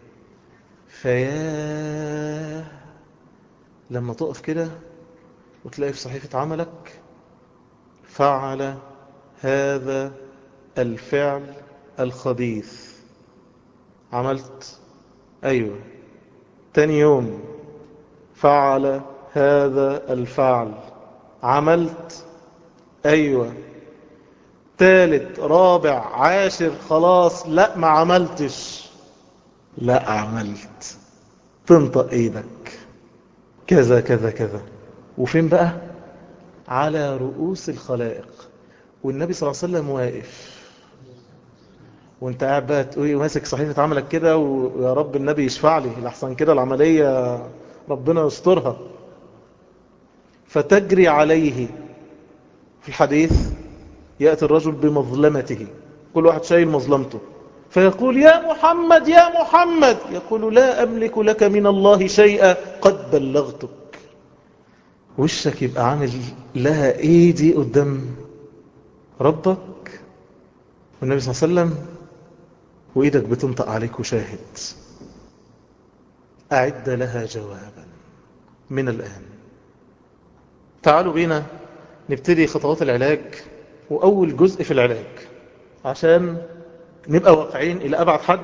فيا لما تقف كده وتلاقي في صحيفة عملك فعل هذا الفعل الخبيث عملت أيوة تاني يوم فعل هذا الفعل عملت أيوة تالت رابع عاشر خلاص لا ما عملتش لا عملت تنطق ايدك كذا كذا كذا وفين بقى على رؤوس الخلائق والنبي صلى الله عليه وسلم واقف وانت قاعد بقى تقول ماسك صحيفة عملك كده ويا رب النبي يشفع لي لحسن كده العملية ربنا يسترها فتجري عليه في الحديث يأتي الرجل بمظلمته كل واحد شايل مظلمته فيقول يا محمد يا محمد يقول لا أملك لك من الله شيئا قد بلغتك وشك يبقى عامل لها ايدي قدام ربك والنبي صلى الله عليه وسلم وايدك بتنطق عليك وشاهد أعد لها جوابا من الآن تعالوا بينا نبتدي خطوات العلاج وأول جزء في العلاج عشان نبقى واقعين إلى أبعد حد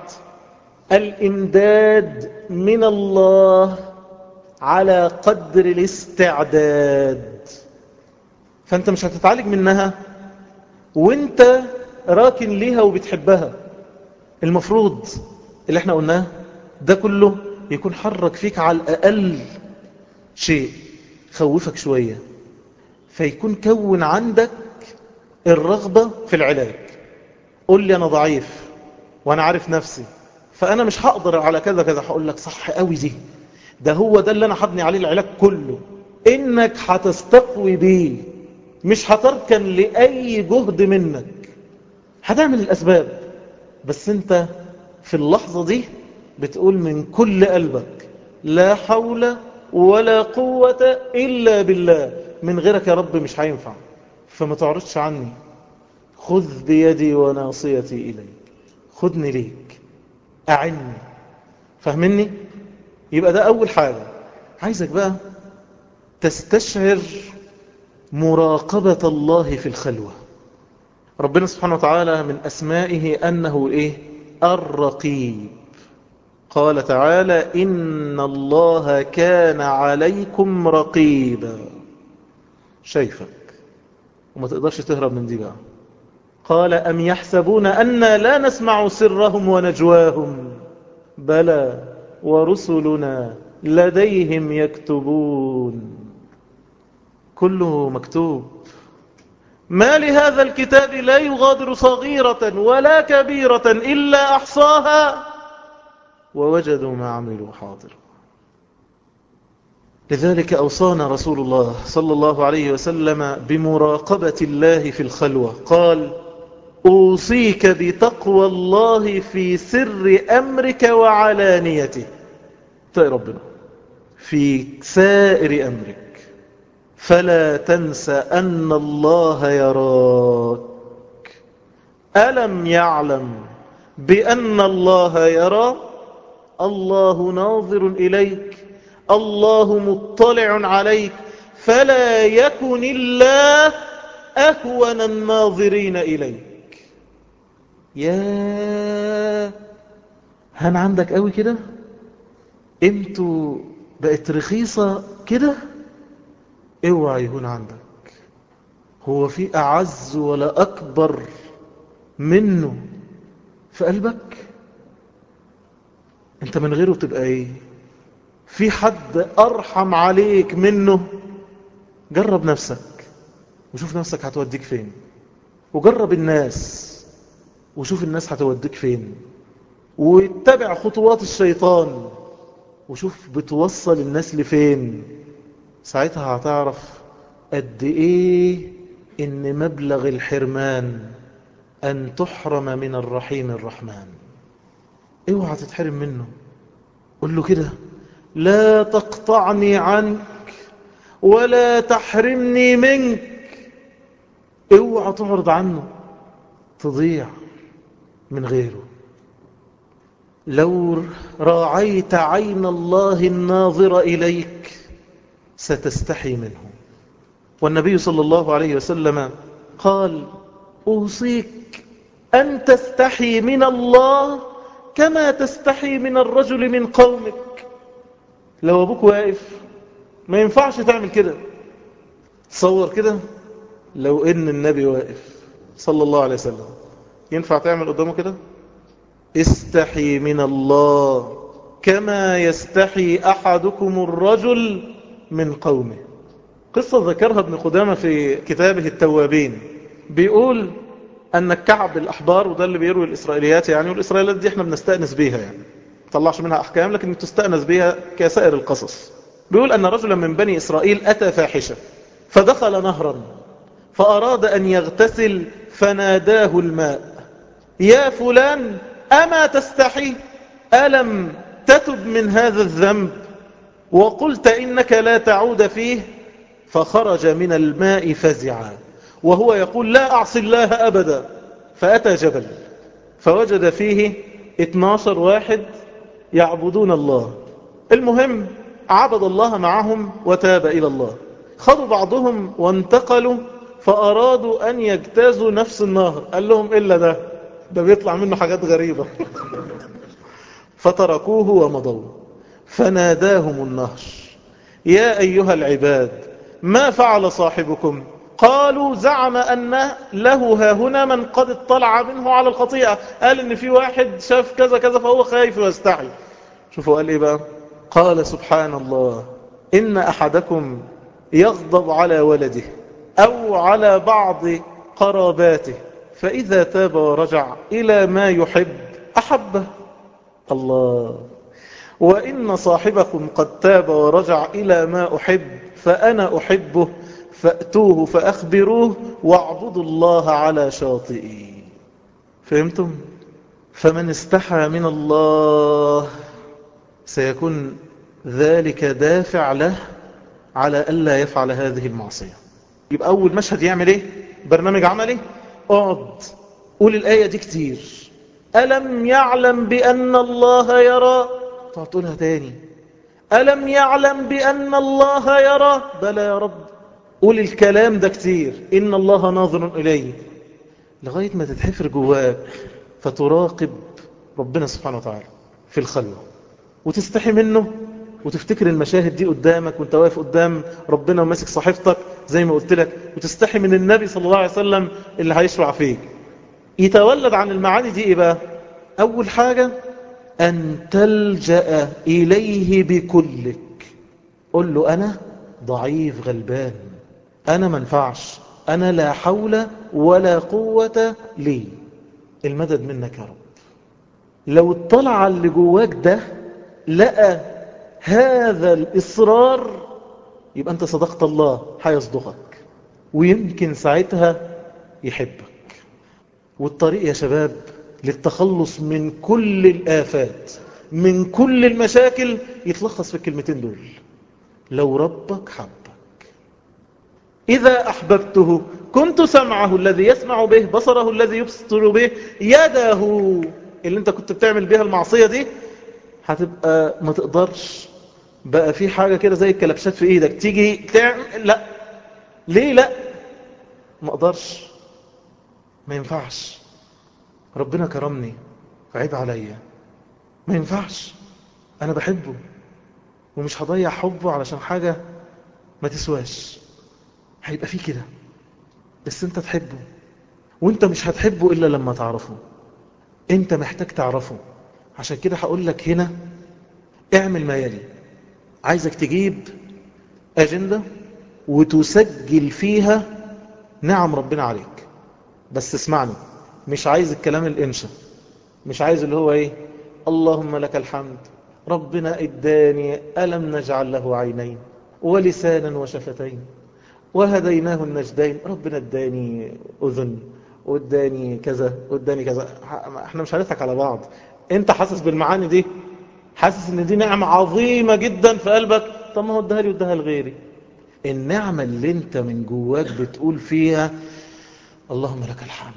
الإمداد من الله على قدر الاستعداد فأنت مش هتتعالج منها وانت راكن ليها وبتحبها المفروض اللي احنا قلناه ده كله يكون حرك فيك على الأقل شيء خوفك شوية فيكون كون عندك الرغبة في العلاج قول لي أنا ضعيف وأنا عارف نفسي فأنا مش هقدر على كذا كذا هقول لك صح قوي دي ده هو ده اللي أنا هبني عليه العلاج كله إنك هتستقوي بيه مش هتركن لأي جهد منك هتعمل الأسباب بس أنت في اللحظة دي بتقول من كل قلبك لا حول ولا قوة إلا بالله من غيرك يا رب مش هينفع فما تعرضش عني خذ بيدي وناصيتي إليك خذني ليك أعني فهمني يبقى ده أول حاجة عايزك بقى تستشعر مراقبة الله في الخلوة ربنا سبحانه وتعالى من أسمائه أنه إيه الرقيب قال تعالى إن الله كان عليكم رقيبا شايفك وما تقدرش تهرب من دي بقى قال أم يحسبون أنا لا نسمع سرهم ونجواهم بلى ورسلنا لديهم يكتبون كله مكتوب ما لهذا الكتاب لا يغادر صغيرة ولا كبيرة إلا أحصاها ووجدوا ما عملوا حاضر لذلك أوصانا رسول الله صلى الله عليه وسلم بمراقبة الله في الخلوة قال أوصيك بتقوى الله في سر أمرك وعلانيته تأي ربنا في سائر أمرك فلا تنسى أن الله يراك ألم يعلم بأن الله يرى الله ناظر إليك الله مطلع عليك فلا يكن الله أهون الناظرين إليك يا هن عندك قوي كده انتوا بقت رخيصة كده اوعى يهون عندك هو في أعز ولا أكبر منه في قلبك انت من غيره تبقى ايه في حد أرحم عليك منه جرب نفسك وشوف نفسك هتوديك فين وجرب الناس وشوف الناس هتوديك فين واتبع خطوات الشيطان وشوف بتوصل الناس لفين ساعتها هتعرف قد ايه ان مبلغ الحرمان ان تحرم من الرحيم الرحمن اوعى تتحرم منه قل له كده لا تقطعني عنك ولا تحرمني منك اوعى تعرض عنه تضيع من غيره لو راعيت عين الله الناظر إليك ستستحي منه والنبي صلى الله عليه وسلم قال أوصيك أن تستحي من الله كما تستحي من الرجل من قومك لو أبوك واقف ما ينفعش تعمل كده تصور كده لو إن النبي واقف صلى الله عليه وسلم ينفع تعمل قدامه كده استحي من الله كما يستحي أحدكم الرجل من قومه قصة ذكرها ابن قدامة في كتابه التوابين بيقول أن الكعب الأحبار وده اللي بيروي الإسرائيليات يعني والإسرائيليات دي احنا بنستأنس بيها يعني طلعش منها أحكام لكن تستأنس بيها كسائر القصص بيقول أن رجلا من بني إسرائيل أتى فاحشة فدخل نهرا فأراد أن يغتسل فناداه الماء يا فلان أما تستحي ألم تتب من هذا الذنب وقلت إنك لا تعود فيه فخرج من الماء فزعا وهو يقول لا أعصي الله أبدا فأتى جبل فوجد فيه 12 واحد يعبدون الله المهم عبد الله معهم وتاب إلى الله خذوا بعضهم وانتقلوا فأرادوا أن يجتازوا نفس النهر قال لهم إلا ده ده بيطلع منه حاجات غريبة فتركوه ومضوا فناداهم النهر يا أيها العباد ما فعل صاحبكم قالوا زعم أن له ها هنا من قد اطلع منه على الخطيئة قال ان في واحد شاف كذا كذا فهو خايف ويستحي شوفوا قال ايه بقى قال سبحان الله إن أحدكم يغضب على ولده أو على بعض قراباته فإذا تاب ورجع إلى ما يحب أحبه الله وإن صاحبكم قد تاب ورجع إلى ما أحب فأنا أحبه فأتوه فأخبروه واعبدوا الله على شاطئي فهمتم؟ فمن استحى من الله سيكون ذلك دافع له على ألا يفعل هذه المعصية يبقى أول مشهد يعمل إيه؟ برنامج عملي اقعد قول الآية دي كتير ألم يعلم بأن الله يرى تقعد تقولها تاني ألم يعلم بأن الله يرى بلى يا رب قول الكلام ده كتير إن الله ناظر إليه لغاية ما تتحفر جواك فتراقب ربنا سبحانه وتعالى في الخلوة وتستحي منه وتفتكر المشاهد دي قدامك وانت واقف قدام ربنا وماسك صحيفتك زي ما قلت لك وتستحي من النبي صلى الله عليه وسلم اللي هيشرع فيك يتولد عن المعاني دي ايه بقى اول حاجة ان تلجأ اليه بكلك قل له انا ضعيف غلبان انا منفعش انا لا حول ولا قوة لي المدد منك يا رب لو اطلع اللي جواك ده لقى هذا الإصرار يبقى أنت صدقت الله هيصدقك ويمكن ساعتها يحبك والطريق يا شباب للتخلص من كل الآفات من كل المشاكل يتلخص في الكلمتين دول لو ربك حبك إذا أحببته كنت سمعه الذي يسمع به بصره الذي يبصر به يده اللي انت كنت بتعمل بيها المعصية دي هتبقى ما تقدرش بقى في حاجة كده زي الكلبشات في ايدك تيجي تعمل لا ليه لا ما اقدرش ما ينفعش ربنا كرمني عيب عليا ما ينفعش انا بحبه ومش هضيع حبه علشان حاجة ما تسواش هيبقى فيه كده بس انت تحبه وانت مش هتحبه الا لما تعرفه انت محتاج تعرفه عشان كده هقول لك هنا اعمل ما يلي عايزك تجيب اجندة وتسجل فيها نعم ربنا عليك بس اسمعني مش عايز الكلام الانشا مش عايز اللي هو ايه اللهم لك الحمد ربنا اداني ألم نجعل له عينين ولسانا وشفتين وهديناه النجدين ربنا اداني أذن واداني كذا واداني كذا احنا مش هنضحك على بعض انت حاسس بالمعاني دي حاسس ان دي نعمة عظيمة جدا في قلبك طب ما هو اداها لي واداها لغيري النعمة اللي انت من جواك بتقول فيها اللهم لك الحمد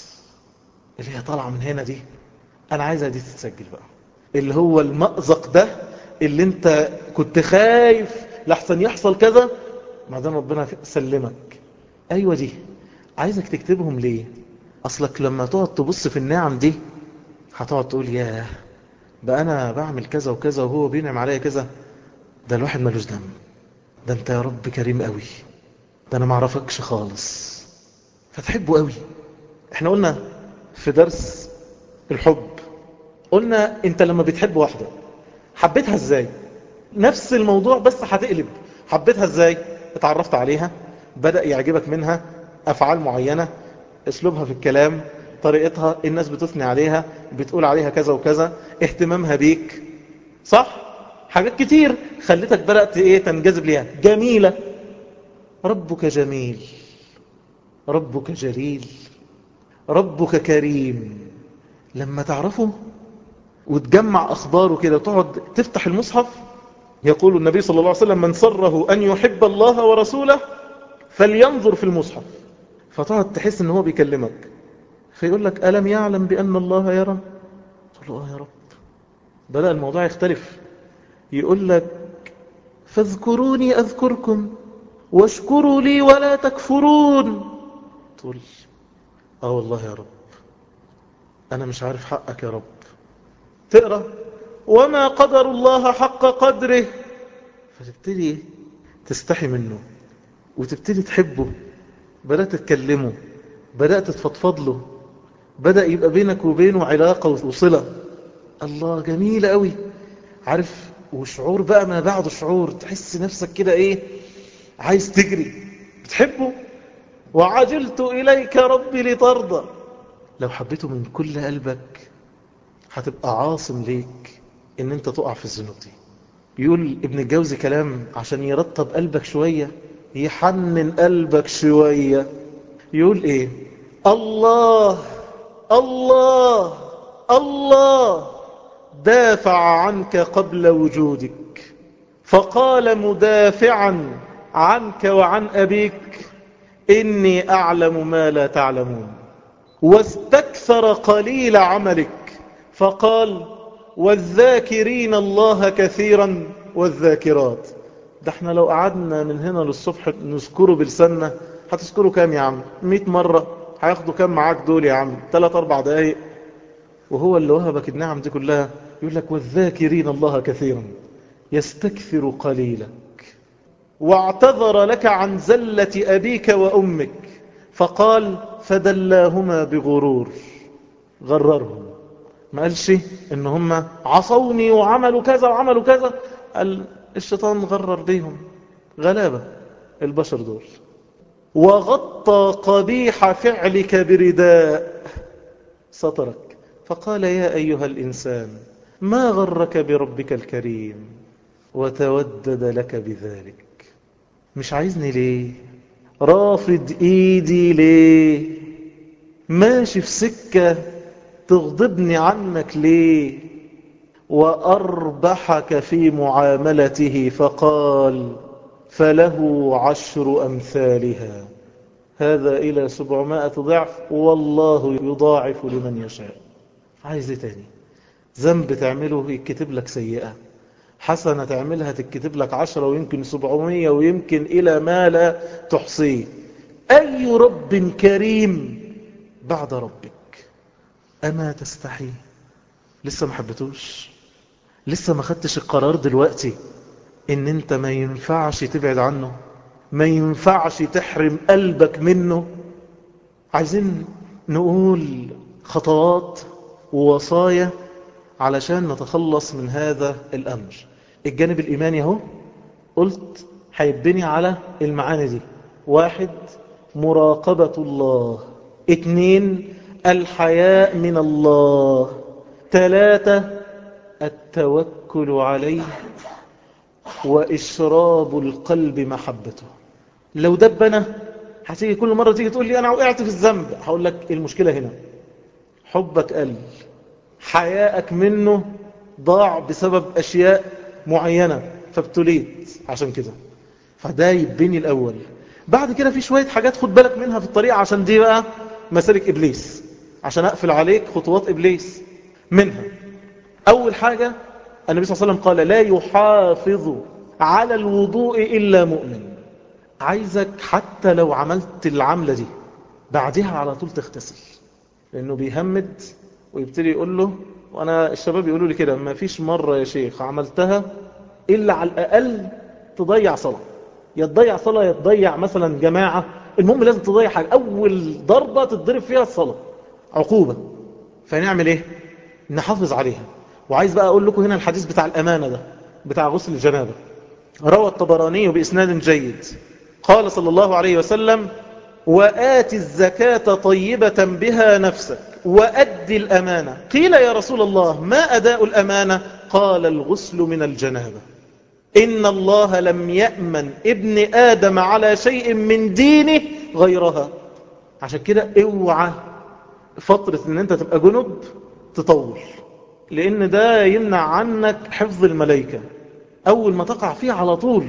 اللي هي طالعة من هنا دي انا عايزها دي تتسجل بقى اللي هو المأزق ده اللي انت كنت خايف لحسن يحصل كذا ما دام ربنا سلمك ايوه دي عايزك تكتبهم ليه اصلك لما تقعد تبص في النعم دي هتقعد تقول ياه بقى انا بعمل كذا وكذا وهو بينعم عليا كذا ده الواحد ملوش دم ده انت يا رب كريم قوي ده انا معرفكش خالص فتحبه قوي احنا قلنا في درس الحب قلنا انت لما بتحب واحدة حبيتها ازاي نفس الموضوع بس هتقلب حبيتها ازاي اتعرفت عليها بدأ يعجبك منها افعال معينة اسلوبها في الكلام طريقتها الناس بتثني عليها بتقول عليها كذا وكذا اهتمامها بيك صح حاجات كتير خلتك بدأت ايه تنجذب ليها جميلة ربك جميل ربك جليل ربك كريم لما تعرفه وتجمع أخباره كده وتقعد تفتح المصحف يقول النبي صلى الله عليه وسلم من سره أن يحب الله ورسوله فلينظر في المصحف فتقعد تحس ان هو بيكلمك فيقول لك ألم يعلم بأن الله يرى تقول له آه يا رب بدأ الموضوع يختلف يقول لك فاذكروني أذكركم واشكروا لي ولا تكفرون تقول آه والله يا رب أنا مش عارف حقك يا رب تقرأ وما قدر الله حق قدره فتبتدي تستحي منه وتبتدي تحبه بدأت تتكلمه بدأت تفضفض له بدأ يبقى بينك وبينه علاقة وصلة الله جميلة قوي عارف وشعور بقى ما بعد شعور تحس نفسك كده ايه عايز تجري بتحبه وعجلت إليك ربي لترضى لو حبيته من كل قلبك هتبقى عاصم ليك ان انت تقع في الذنوب دي يقول ابن الجوزي كلام عشان يرطب قلبك شوية يحنن قلبك شوية يقول ايه الله الله الله دافع عنك قبل وجودك فقال مدافعا عنك وعن أبيك إني أعلم ما لا تعلمون واستكثر قليل عملك فقال والذاكرين الله كثيرا والذاكرات ده احنا لو قعدنا من هنا للصبح نذكره بلساننا هتذكره كام يا عم 100 مرة هياخدوا كام معاك دول يا عم 3 4 دقايق وهو اللي وهبك النعم دي كلها يقول لك والذاكرين الله كثيرا يستكثر قليلك واعتذر لك عن زلة أبيك وأمك فقال فدلاهما بغرور غررهم ما قالش ان هم عصوني وعملوا كذا وعملوا كذا قال الشيطان غرر بيهم غلابة البشر دول وغطى قبيح فعلك برداء سطرك فقال يا أيها الإنسان ما غرك بربك الكريم وتودد لك بذلك مش عايزني ليه رافض ايدي ليه ماشي في سكة تغضبني عنك ليه وأربحك في معاملته فقال فله عشر أمثالها هذا إلى سبعمائة ضعف والله يضاعف لمن يشاء عايز تاني ذنب تعمله يكتب لك سيئة حسنة تعملها تكتب لك عشرة ويمكن سبعمية ويمكن إلى ما لا تحصيه أي رب كريم بعد ربك أما تستحي لسه ما حبتوش لسه ما خدتش القرار دلوقتي ان انت ما ينفعش تبعد عنه ما ينفعش تحرم قلبك منه عايزين نقول خطوات ووصايا علشان نتخلص من هذا الأمر الجانب الإيماني اهو قلت هيبني على المعاني دي واحد مراقبة الله اتنين الحياء من الله ثلاثة التوكل عليه وإشراب القلب محبته لو دبنا هتيجي كل مرة تيجي تقول لي أنا وقعت في الذنب هقول لك المشكلة هنا حبك قل حياءك منه ضاع بسبب أشياء معينة فابتليت عشان كده فده يبني الأول بعد كده في شوية حاجات خد بالك منها في الطريق عشان دي بقى مسالك إبليس عشان أقفل عليك خطوات إبليس منها أول حاجة النبي صلى الله عليه وسلم قال لا يحافظ على الوضوء إلا مؤمن عايزك حتى لو عملت العملة دي بعدها على طول تغتسل لأنه بيهمد ويبتدي يقول له وأنا الشباب يقولوا لي كده ما فيش مرة يا شيخ عملتها إلا على الأقل تضيع صلاة يا تضيع صلاة يا تضيع مثلا جماعة المهم لازم تضيع حاجة أول ضربة تتضرب فيها الصلاة عقوبة فنعمل إيه نحافظ عليها وعايز بقى أقول لكم هنا الحديث بتاع الأمانة ده بتاع غسل الجنابة روى الطبراني بإسناد جيد قال صلى الله عليه وسلم وآت الزكاة طيبة بها نفسك وأد الأمانة قيل يا رسول الله ما أداء الأمانة قال الغسل من الجنابة إن الله لم يأمن ابن آدم على شيء من دينه غيرها عشان كده اوعى فترة ان انت تبقى جنب تطول لان ده يمنع عنك حفظ الملائكة اول ما تقع فيه على طول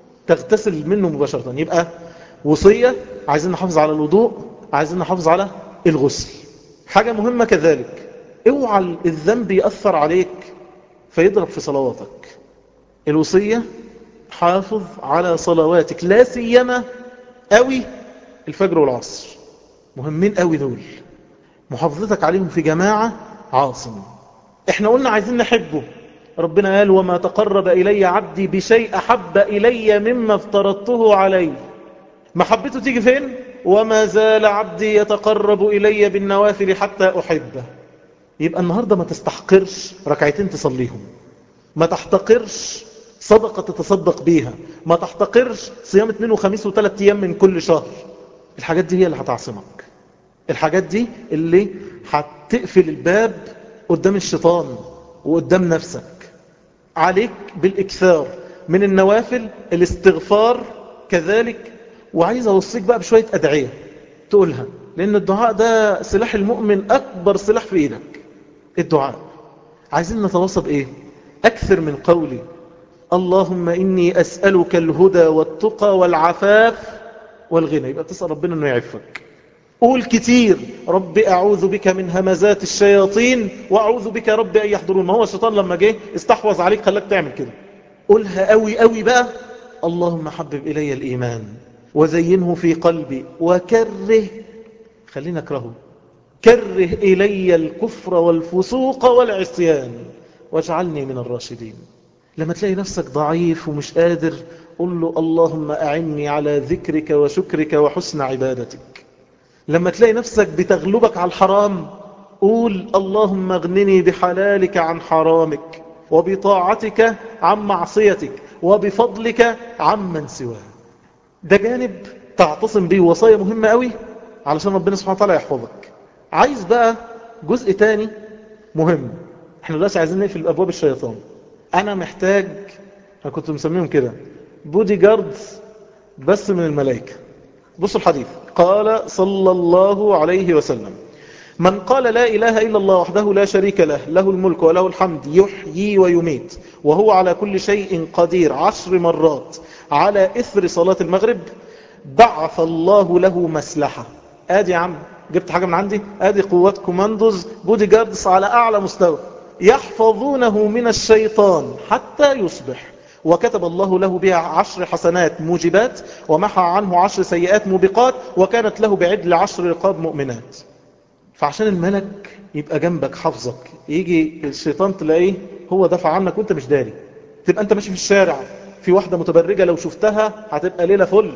تغتسل منه مباشرة يبقى وصية عايزين نحافظ على الوضوء عايزين نحافظ على الغسل حاجة مهمة كذلك اوعى الذنب يأثر عليك فيضرب في صلواتك الوصية حافظ على صلواتك لا سيما قوي الفجر والعصر مهمين قوي دول محافظتك عليهم في جماعة عاصم احنا قلنا عايزين نحبه ربنا قال وما تقرب إلي عبدي بشيء أحب إلي مما افترضته عليه محبته تيجي فين وما زال عبدي يتقرب إلي بالنوافل حتى أحبه يبقى النهاردة ما تستحقرش ركعتين تصليهم ما تحتقرش صدقة تتصدق بيها ما تحتقرش صيام اثنين وخميس وثلاث ايام من كل شهر الحاجات دي هي اللي هتعصمك الحاجات دي اللي هتقفل الباب قدام الشيطان وقدام نفسك عليك بالاكثار من النوافل الاستغفار كذلك وعايز اوصيك بقى بشوية ادعية تقولها لان الدعاء ده سلاح المؤمن اكبر سلاح في ايدك الدعاء عايزين نتواصى بايه اكثر من قولي اللهم إني أسألك الهدى والتقى والعفاف والغنى يبقى تسأل ربنا أنه يعفك قول كتير رب أعوذ بك من همزات الشياطين وأعوذ بك رب أن يحضرون ما هو الشيطان لما جه استحوذ عليك خلاك تعمل كده قولها قوي قوي بقى اللهم حبب إلي الإيمان وزينه في قلبي وكره خلينا اكرهه كره إلي الكفر والفسوق والعصيان واجعلني من الراشدين لما تلاقي نفسك ضعيف ومش قادر قل له اللهم أعني على ذكرك وشكرك وحسن عبادتك لما تلاقي نفسك بتغلبك على الحرام قول اللهم اغنني بحلالك عن حرامك وبطاعتك عن معصيتك وبفضلك عمن سواه ده جانب تعتصم به وصايا مهمة قوي علشان ربنا سبحانه وتعالى يحفظك عايز بقى جزء تاني مهم احنا دلوقتي عايزين نقفل ابواب الشيطان انا محتاج انا كنت مسميهم كده بودي جاردز بس من الملائكة بصوا الحديث قال صلى الله عليه وسلم من قال لا إله إلا الله وحده لا شريك له له الملك وله الحمد يحيي ويميت وهو على كل شيء قدير عشر مرات على إثر صلاة المغرب بعث الله له مسلحة آدي يا عم جبت حاجة من عندي آدي قوات كوماندوز بودي جاردس على أعلى مستوى يحفظونه من الشيطان حتى يصبح وكتب الله له بها عشر حسنات موجبات ومحى عنه عشر سيئات موبقات وكانت له بعدل عشر رقاب مؤمنات فعشان الملك يبقى جنبك حفظك يجي الشيطان تلاقيه هو دفع عنك وانت مش داري تبقى انت ماشي في الشارع في واحدة متبرجة لو شفتها هتبقى ليلة فل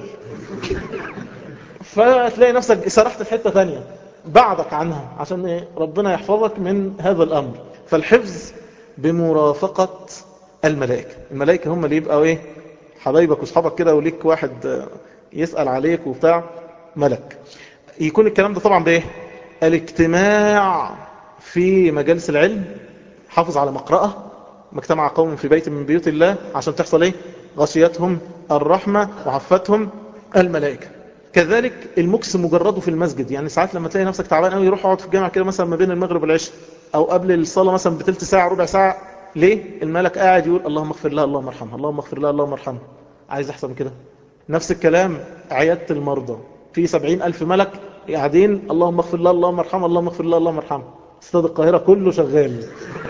فتلاقي نفسك سرحت في حتة تانية بعدك عنها عشان إيه؟ ربنا يحفظك من هذا الأمر فالحفظ بمرافقة الملائكة الملائكة هم اللي يبقوا ايه حبايبك واصحابك كده وليك واحد يسأل عليك وبتاع ملك يكون الكلام ده طبعا بايه الاجتماع في مجالس العلم حافظ على مقرأة مجتمع قوم في بيت من بيوت الله عشان تحصل ايه غشيتهم الرحمة وعفتهم الملائكة كذلك المكس مجرده في المسجد يعني ساعات لما تلاقي نفسك تعبان قوي روح اقعد في الجامع كده مثلا ما بين المغرب والعشاء او قبل الصلاة مثلا بتلت ساعة ربع ساعة ليه الملك قاعد يقول اللهم اغفر لها اللهم ارحمها اللهم اغفر لها اللهم ارحمها عايز احسن من كده نفس الكلام عيادة المرضى في سبعين ألف ملك قاعدين اللهم اغفر لها اللهم ارحمها اللهم اغفر لها اللهم ارحمها استاد القاهرة كله شغال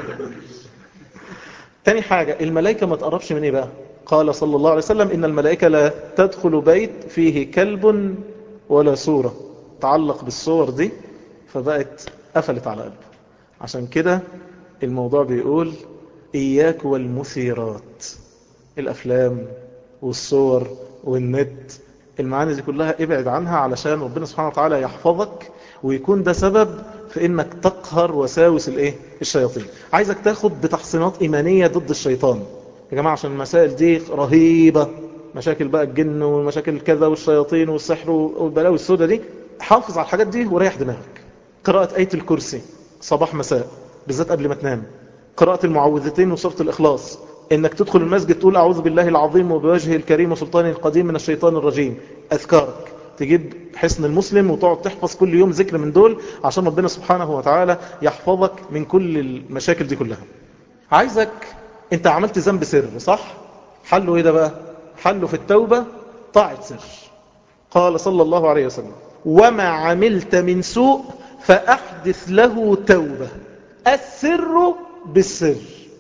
تاني حاجة الملائكة ما تقربش من ايه بقى قال صلى الله عليه وسلم إن الملائكة لا تدخل بيت فيه كلب ولا صورة تعلق بالصور دي فبقت قفلت على قلبه عشان كده الموضوع بيقول إياك والمثيرات الأفلام والصور والنت المعاني دي كلها ابعد عنها علشان ربنا سبحانه وتعالى يحفظك ويكون ده سبب في انك تقهر وساوس الايه الشياطين عايزك تاخد بتحصينات ايمانية ضد الشيطان يا جماعة عشان المسائل دي رهيبة مشاكل بقى الجن والمشاكل كذا والشياطين والسحر والبلاوي السوداء دي حافظ على الحاجات دي وريح دماغك قراءة آية الكرسي صباح مساء بالذات قبل ما تنام قراءة المعوذتين وسورة الإخلاص انك تدخل المسجد تقول اعوذ بالله العظيم وبوجهه الكريم وسلطانه القديم من الشيطان الرجيم اذكارك تجيب حسن المسلم وتقعد تحفظ كل يوم ذكر من دول عشان ربنا سبحانه وتعالى يحفظك من كل المشاكل دي كلها عايزك انت عملت ذنب سر صح حله ايه ده بقى حله في التوبة طاعة سر قال صلى الله عليه وسلم وما عملت من سوء فأحدث له توبة السر بالسر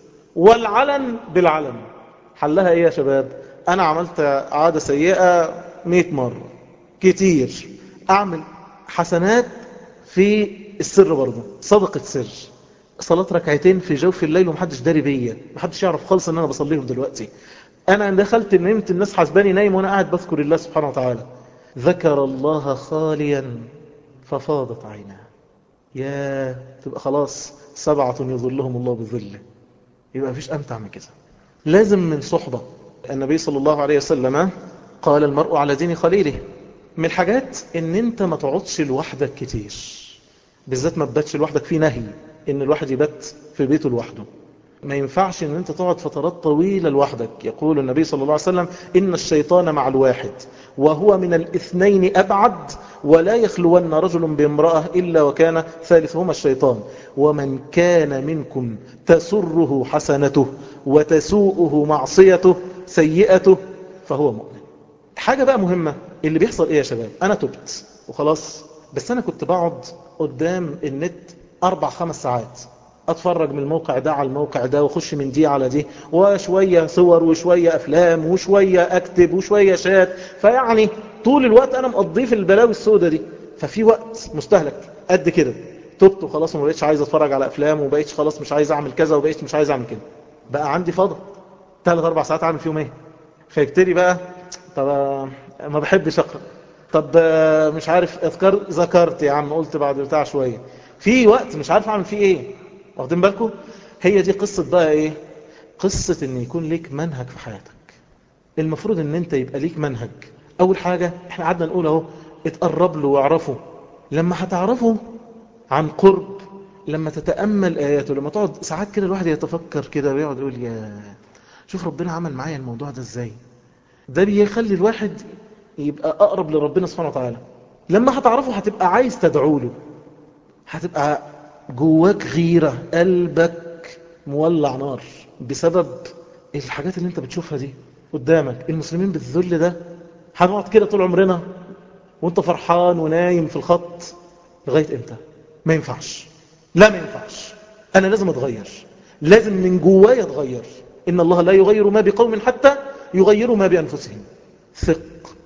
والعلن بالعلن حلها ايه يا شباب انا عملت عادة سيئة مئة مرة كتير اعمل حسنات في السر برضه صدقة سر صلاة ركعتين في جوف الليل ومحدش داري بيا محدش يعرف خالص ان انا بصليهم دلوقتي انا دخلت نمت الناس حسباني نايم وانا قاعد بذكر الله سبحانه وتعالى ذكر الله خاليا ففاضت عيناه يا تبقى خلاص سبعة يظلهم الله بظله يبقى مفيش أمتع من كده لازم من صحبة النبي صلى الله عليه وسلم قال المرء على دين خليله من الحاجات ان انت ما تقعدش لوحدك كتير بالذات ما تباتش لوحدك في نهي ان الواحد يبات في بيته لوحده ما ينفعش ان انت تقعد فترات طويلة لوحدك يقول النبي صلى الله عليه وسلم ان الشيطان مع الواحد وهو من الاثنين ابعد ولا يخلون رجل بامرأة إلا وكان ثالثهما الشيطان ومن كان منكم تسره حسنته وتسوءه معصيته سيئته فهو مؤمن حاجة بقى مهمة اللي بيحصل ايه يا شباب انا تبت وخلاص بس انا كنت بقعد قدام النت اربع خمس ساعات اتفرج من الموقع ده على الموقع ده واخش من دي على دي وشوية صور وشوية افلام وشوية اكتب وشوية شات فيعني طول الوقت انا مقضيه في البلاوي السوداء دي ففي وقت مستهلك قد كده تبت وخلاص وما بقيتش عايز اتفرج على افلام وبقيتش خلاص مش عايز اعمل كذا وبقيتش مش عايز اعمل كده بقى عندي فضل ثلاث اربع ساعات اعمل فيهم ايه فيبتدي بقى طب ما بحبش اقرا طب مش عارف اذكار ذكرت يا عم قلت بعد بتاع شويه في وقت مش عارف اعمل فيه ايه واخدين بالكم هي دي قصه بقى ايه قصه ان يكون ليك منهج في حياتك المفروض ان انت يبقى ليك منهج اول حاجه احنا قعدنا نقول اهو اتقرب له واعرفه لما هتعرفه عن قرب لما تتامل اياته لما تقعد ساعات كده الواحد يتفكر كده ويقعد يقول يا شوف ربنا عمل معايا الموضوع ده ازاي ده بيخلي الواحد يبقى أقرب لربنا سبحانه وتعالى لما هتعرفه هتبقى عايز تدعو له هتبقى جواك غيرة قلبك مولع نار بسبب الحاجات اللي انت بتشوفها دي قدامك المسلمين بالذل ده هنقعد كده طول عمرنا وانت فرحان ونايم في الخط لغاية امتى ما ينفعش لا ما ينفعش انا لازم اتغير لازم من جوايا اتغير ان الله لا يغير ما بقوم حتى يغيروا ما بأنفسهم ثق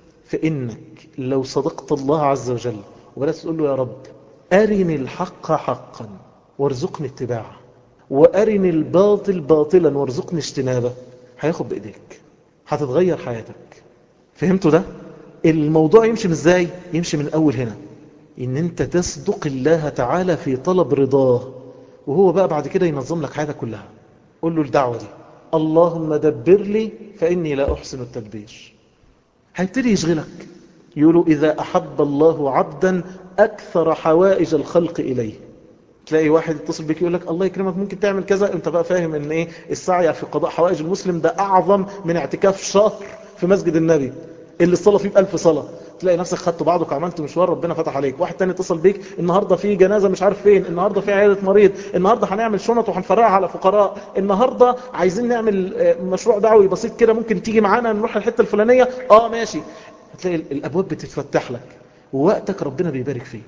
فإنك لو صدقت الله عز وجل وبدأت تقول له يا رب أرني الحق حقا وارزقني اتباعه وأرني الباطل باطلا وارزقني اجتنابه هياخد بإيديك هتتغير حياتك فهمتوا ده؟ الموضوع يمشي ازاي؟ يمشي من أول هنا إن أنت تصدق الله تعالى في طلب رضاه وهو بقى بعد كده ينظم لك حياتك كلها قول له الدعوة دي اللهم دبر لي فإني لا أحسن التدبير هيبتدي يشغلك يقولوا إذا أحب الله عبدا أكثر حوائج الخلق إليه تلاقي واحد يتصل بك يقول لك الله يكرمك ممكن تعمل كذا انت بقى فاهم ان ايه السعي في قضاء حوائج المسلم ده اعظم من اعتكاف شهر في مسجد النبي اللي الصلاة فيه بألف صلاة تلاقي نفسك خدت بعضك وعملت مشوار ربنا فتح عليك واحد تاني اتصل بيك النهاردة في جنازة مش عارف فين النهاردة في عيادة مريض النهاردة هنعمل شنط وهنفرقها على فقراء النهاردة عايزين نعمل مشروع دعوي بسيط كده ممكن تيجي معانا نروح الحتة الفلانية اه ماشي هتلاقي الابواب بتتفتح لك ووقتك ربنا بيبارك فيه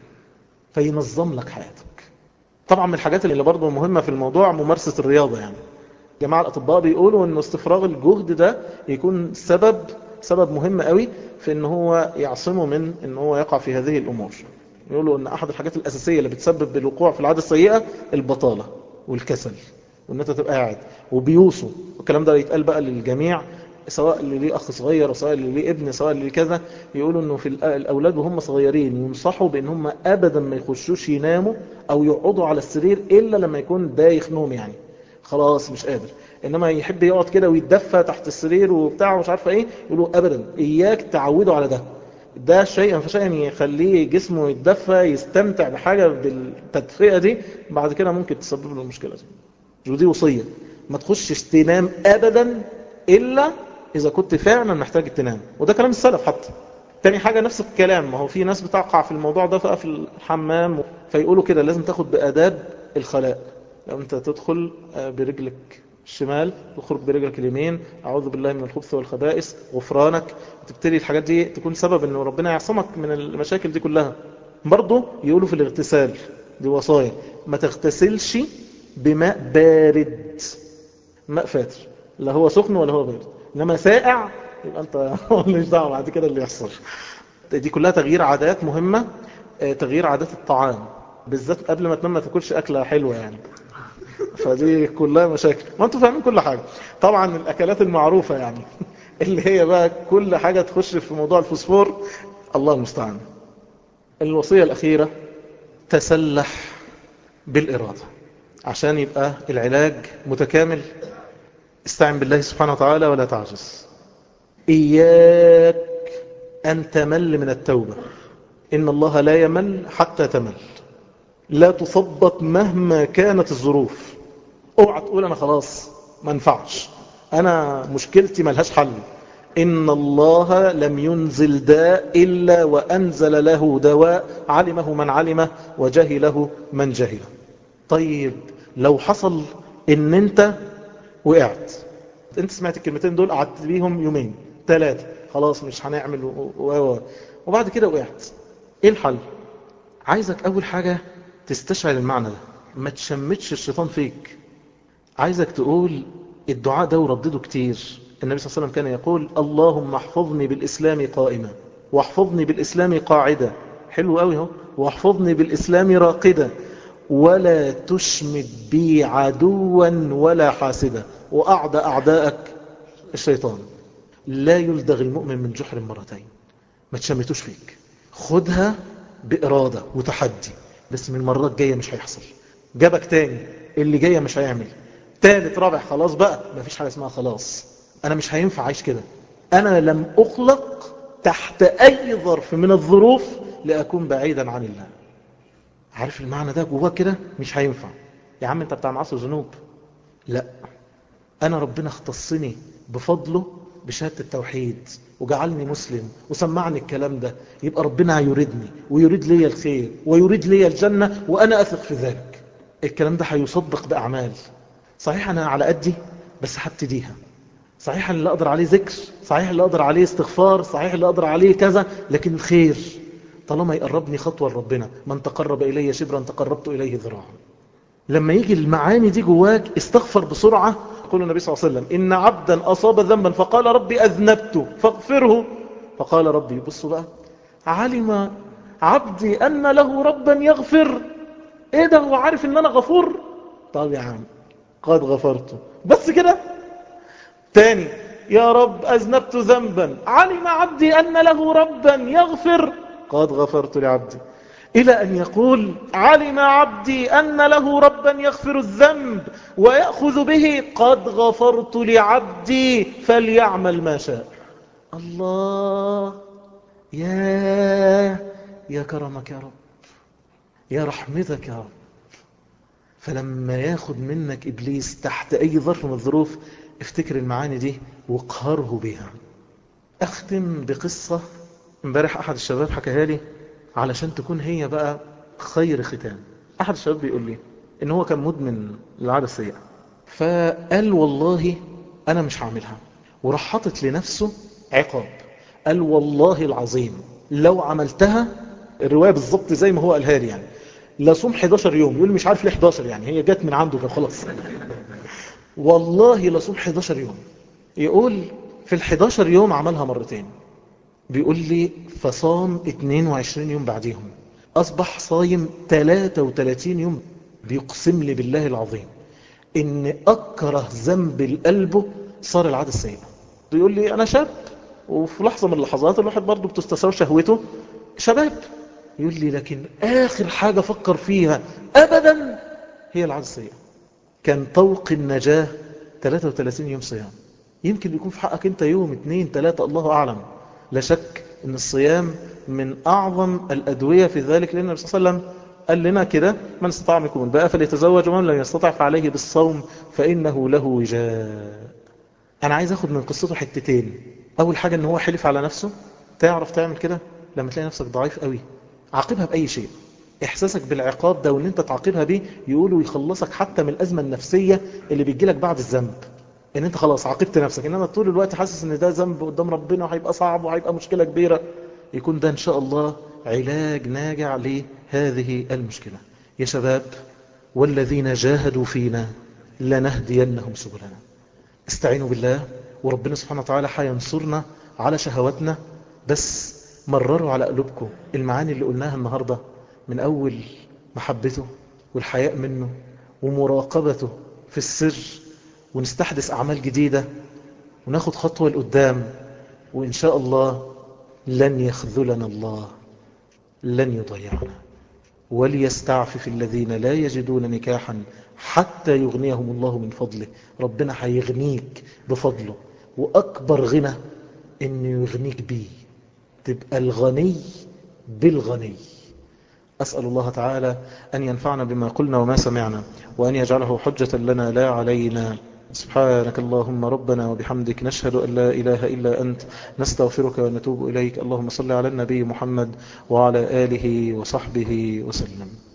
فينظم لك حياتك طبعا من الحاجات اللي برضه مهمة في الموضوع ممارسة الرياضة يعني جماعة الأطباء بيقولوا أن استفراغ الجهد ده يكون سبب سبب مهم قوي في ان هو يعصمه من ان هو يقع في هذه الامور يقولوا ان احد الحاجات الاساسية اللي بتسبب بالوقوع في العادة السيئة البطالة والكسل وان انت تبقى قاعد وبيوصوا الكلام ده يتقال بقى للجميع سواء اللي ليه اخ صغير وسواء اللي ليه ابن سواء اللي ليه كذا يقولوا انه في الاولاد وهم صغيرين ينصحوا بان هم ابدا ما يخشوش يناموا او يقعدوا على السرير الا لما يكون دايخ نوم يعني خلاص مش قادر انما يحب يقعد كده ويتدفى تحت السرير وبتاع ومش عارفه ايه يقولوا ابدا اياك تعوده على ده ده شيئا فشيئا يخليه جسمه يتدفى يستمتع بحاجه بالتدفئه دي بعد كده ممكن تسبب له المشكله دي ودي وصيه ما تخشش تنام ابدا الا اذا كنت فعلا محتاج تنام وده كلام السلف حتى تاني حاجة نفس الكلام ما هو في ناس بتقع في الموضوع ده في الحمام فيقولوا كده لازم تاخد بآداب الخلاء لو انت تدخل برجلك الشمال تخرج برجلك اليمين أعوذ بالله من الخبث والخبائث غفرانك تبتدي الحاجات دي تكون سبب أن ربنا يعصمك من المشاكل دي كلها برضه يقولوا في الاغتسال دي وصايا ما تغتسلش بماء بارد ماء فاتر لا هو سخن ولا هو بارد إنما سائع يبقى أنت مش دعوه بعد كده اللي يحصل دي كلها تغيير عادات مهمة تغيير عادات الطعام بالذات قبل ما تنام ما تاكلش أكلة حلوة يعني فدي كلها مشاكل ما انتوا فاهمين كل حاجة طبعا الاكلات المعروفة يعني اللي هي بقى كل حاجة تخش في موضوع الفوسفور الله المستعان الوصية الاخيرة تسلح بالارادة عشان يبقى العلاج متكامل استعن بالله سبحانه وتعالى ولا تعجز اياك ان تمل من التوبة ان الله لا يمل حتى تمل لا تثبط مهما كانت الظروف اوعى تقول انا خلاص ما ينفعش انا مشكلتي ملهاش حل ان الله لم ينزل داء الا وانزل له دواء علمه من علمه وجهله من جهله طيب لو حصل ان انت وقعت انت سمعت الكلمتين دول قعدت بيهم يومين ثلاثة خلاص مش هنعمل و... و... وبعد كده وقعت ايه الحل عايزك اول حاجة تستشعر المعنى ده ما تشمتش الشيطان فيك عايزك تقول الدعاء ده وردده كتير النبي صلى الله عليه وسلم كان يقول اللهم احفظني بالإسلام قائمة واحفظني بالإسلام قاعدة حلو قوي اهو واحفظني بالإسلام راقدة ولا تشمت بي عدوا ولا حاسدا وأعدى أعدائك الشيطان لا يلدغ المؤمن من جحر مرتين ما تشمتوش فيك خدها بإرادة وتحدي بس من المرات الجاية مش هيحصل جابك تاني اللي جاية مش هيعمل تالت رابع خلاص بقى مفيش حاجة اسمها خلاص أنا مش هينفع عايش كده أنا لم أخلق تحت أي ظرف من الظروف لأكون بعيدا عن الله عارف المعنى ده جواه كده مش هينفع يا عم انت بتاع معاصي ذنوب لا انا ربنا اختصني بفضله بشهادة التوحيد وجعلني مسلم وسمعني الكلام ده يبقى ربنا يريدني ويريد لي الخير ويريد لي الجنة وأنا أثق في ذلك الكلام ده هيصدق بأعمال صحيح أنا على قدي بس هبتديها صحيح اللي أقدر عليه ذكر صحيح اللي أقدر عليه استغفار صحيح اللي أقدر عليه كذا لكن الخير طالما يقربني خطوة لربنا من تقرب إلي شبرا تقربت إليه ذراعا لما يجي المعاني دي جواك استغفر بسرعة يقول النبي صلى الله عليه وسلم إن عبدا أصاب ذنبا فقال ربي أذنبت فاغفره فقال ربي بصوا بقى علم عبدي أن له ربا يغفر إيه ده هو عارف إن أنا غفور طب يا عم قد غفرته بس كده تاني يا رب أذنبت ذنبا علم عبدي أن له ربا يغفر قد غفرت لعبدي إلى أن يقول علم عبدي أن له ربا يغفر الذنب ويأخذ به قد غفرت لعبدي فليعمل ما شاء الله يا يا كرمك يا رب يا رحمتك يا رب فلما ياخد منك إبليس تحت أي ظرف من الظروف افتكر المعاني دي واقهره بها أختم بقصة امبارح أحد الشباب حكاها لي علشان تكون هي بقى خير ختام أحد الشباب بيقول لي إن هو كان مدمن العادة السيئة فقال والله أنا مش هعملها وراح حاطط لنفسه عقاب قال والله العظيم لو عملتها الرواية بالظبط زي ما هو قالها لي يعني لا صوم 11 يوم يقول مش عارف ليه 11 يعني هي جت من عنده فخلاص والله لا صوم 11 يوم يقول في ال 11 يوم عملها مرتين بيقول لي فصام 22 يوم بعديهم أصبح صايم 33 يوم بيقسم لي بالله العظيم إن أكره ذنب القلب صار العادة السيئة بيقول لي أنا شاب وفي لحظة من اللحظات الواحد برضه بتستساوي شهوته شباب يقول لي لكن آخر حاجة فكر فيها أبدا هي العادة السيئة كان طوق النجاة 33 يوم صيام يمكن يكون في حقك انت يوم اثنين ثلاثة الله أعلم لا شك ان الصيام من أعظم الأدوية في ذلك لأن النبي صلى الله عليه وسلم قال لنا كده من استطاع منكم الباء فليتزوج ومن لم يستطع فعليه بالصوم فإنه له وجاء أنا عايز أخذ من قصته حتتين أول حاجة أن هو حلف على نفسه تعرف تعمل كده لما تلاقي نفسك ضعيف قوي عاقبها بأي شيء إحساسك بالعقاب ده وأن أنت تعاقبها بيه يقولوا يخلصك حتى من الأزمة النفسية اللي بتجيلك بعد الذنب ان انت خلاص عاقبت نفسك انما طول الوقت حاسس ان ده ذنب قدام ربنا وهيبقى صعب وهيبقى مشكلة كبيرة يكون ده ان شاء الله علاج ناجع لهذه المشكلة يا شباب والذين جاهدوا فينا لنهدينهم سبلنا استعينوا بالله وربنا سبحانه وتعالى هينصرنا على شهواتنا بس مرروا على قلوبكم المعاني اللي قلناها النهاردة من أول محبته والحياء منه ومراقبته في السر ونستحدث أعمال جديدة وناخد خطوة لقدام وإن شاء الله لن يخذلنا الله لن يضيعنا وليستعفف الذين لا يجدون نكاحا حتى يغنيهم الله من فضله ربنا هيغنيك بفضله وأكبر غنى إنه يغنيك بيه تبقى الغني بالغني أسأل الله تعالى أن ينفعنا بما قلنا وما سمعنا وأن يجعله حجة لنا لا علينا سبحانك اللهم ربنا وبحمدك نشهد أن لا إله إلا أنت نستغفرك ونتوب إليك اللهم صل على النبي محمد وعلى آله وصحبه وسلم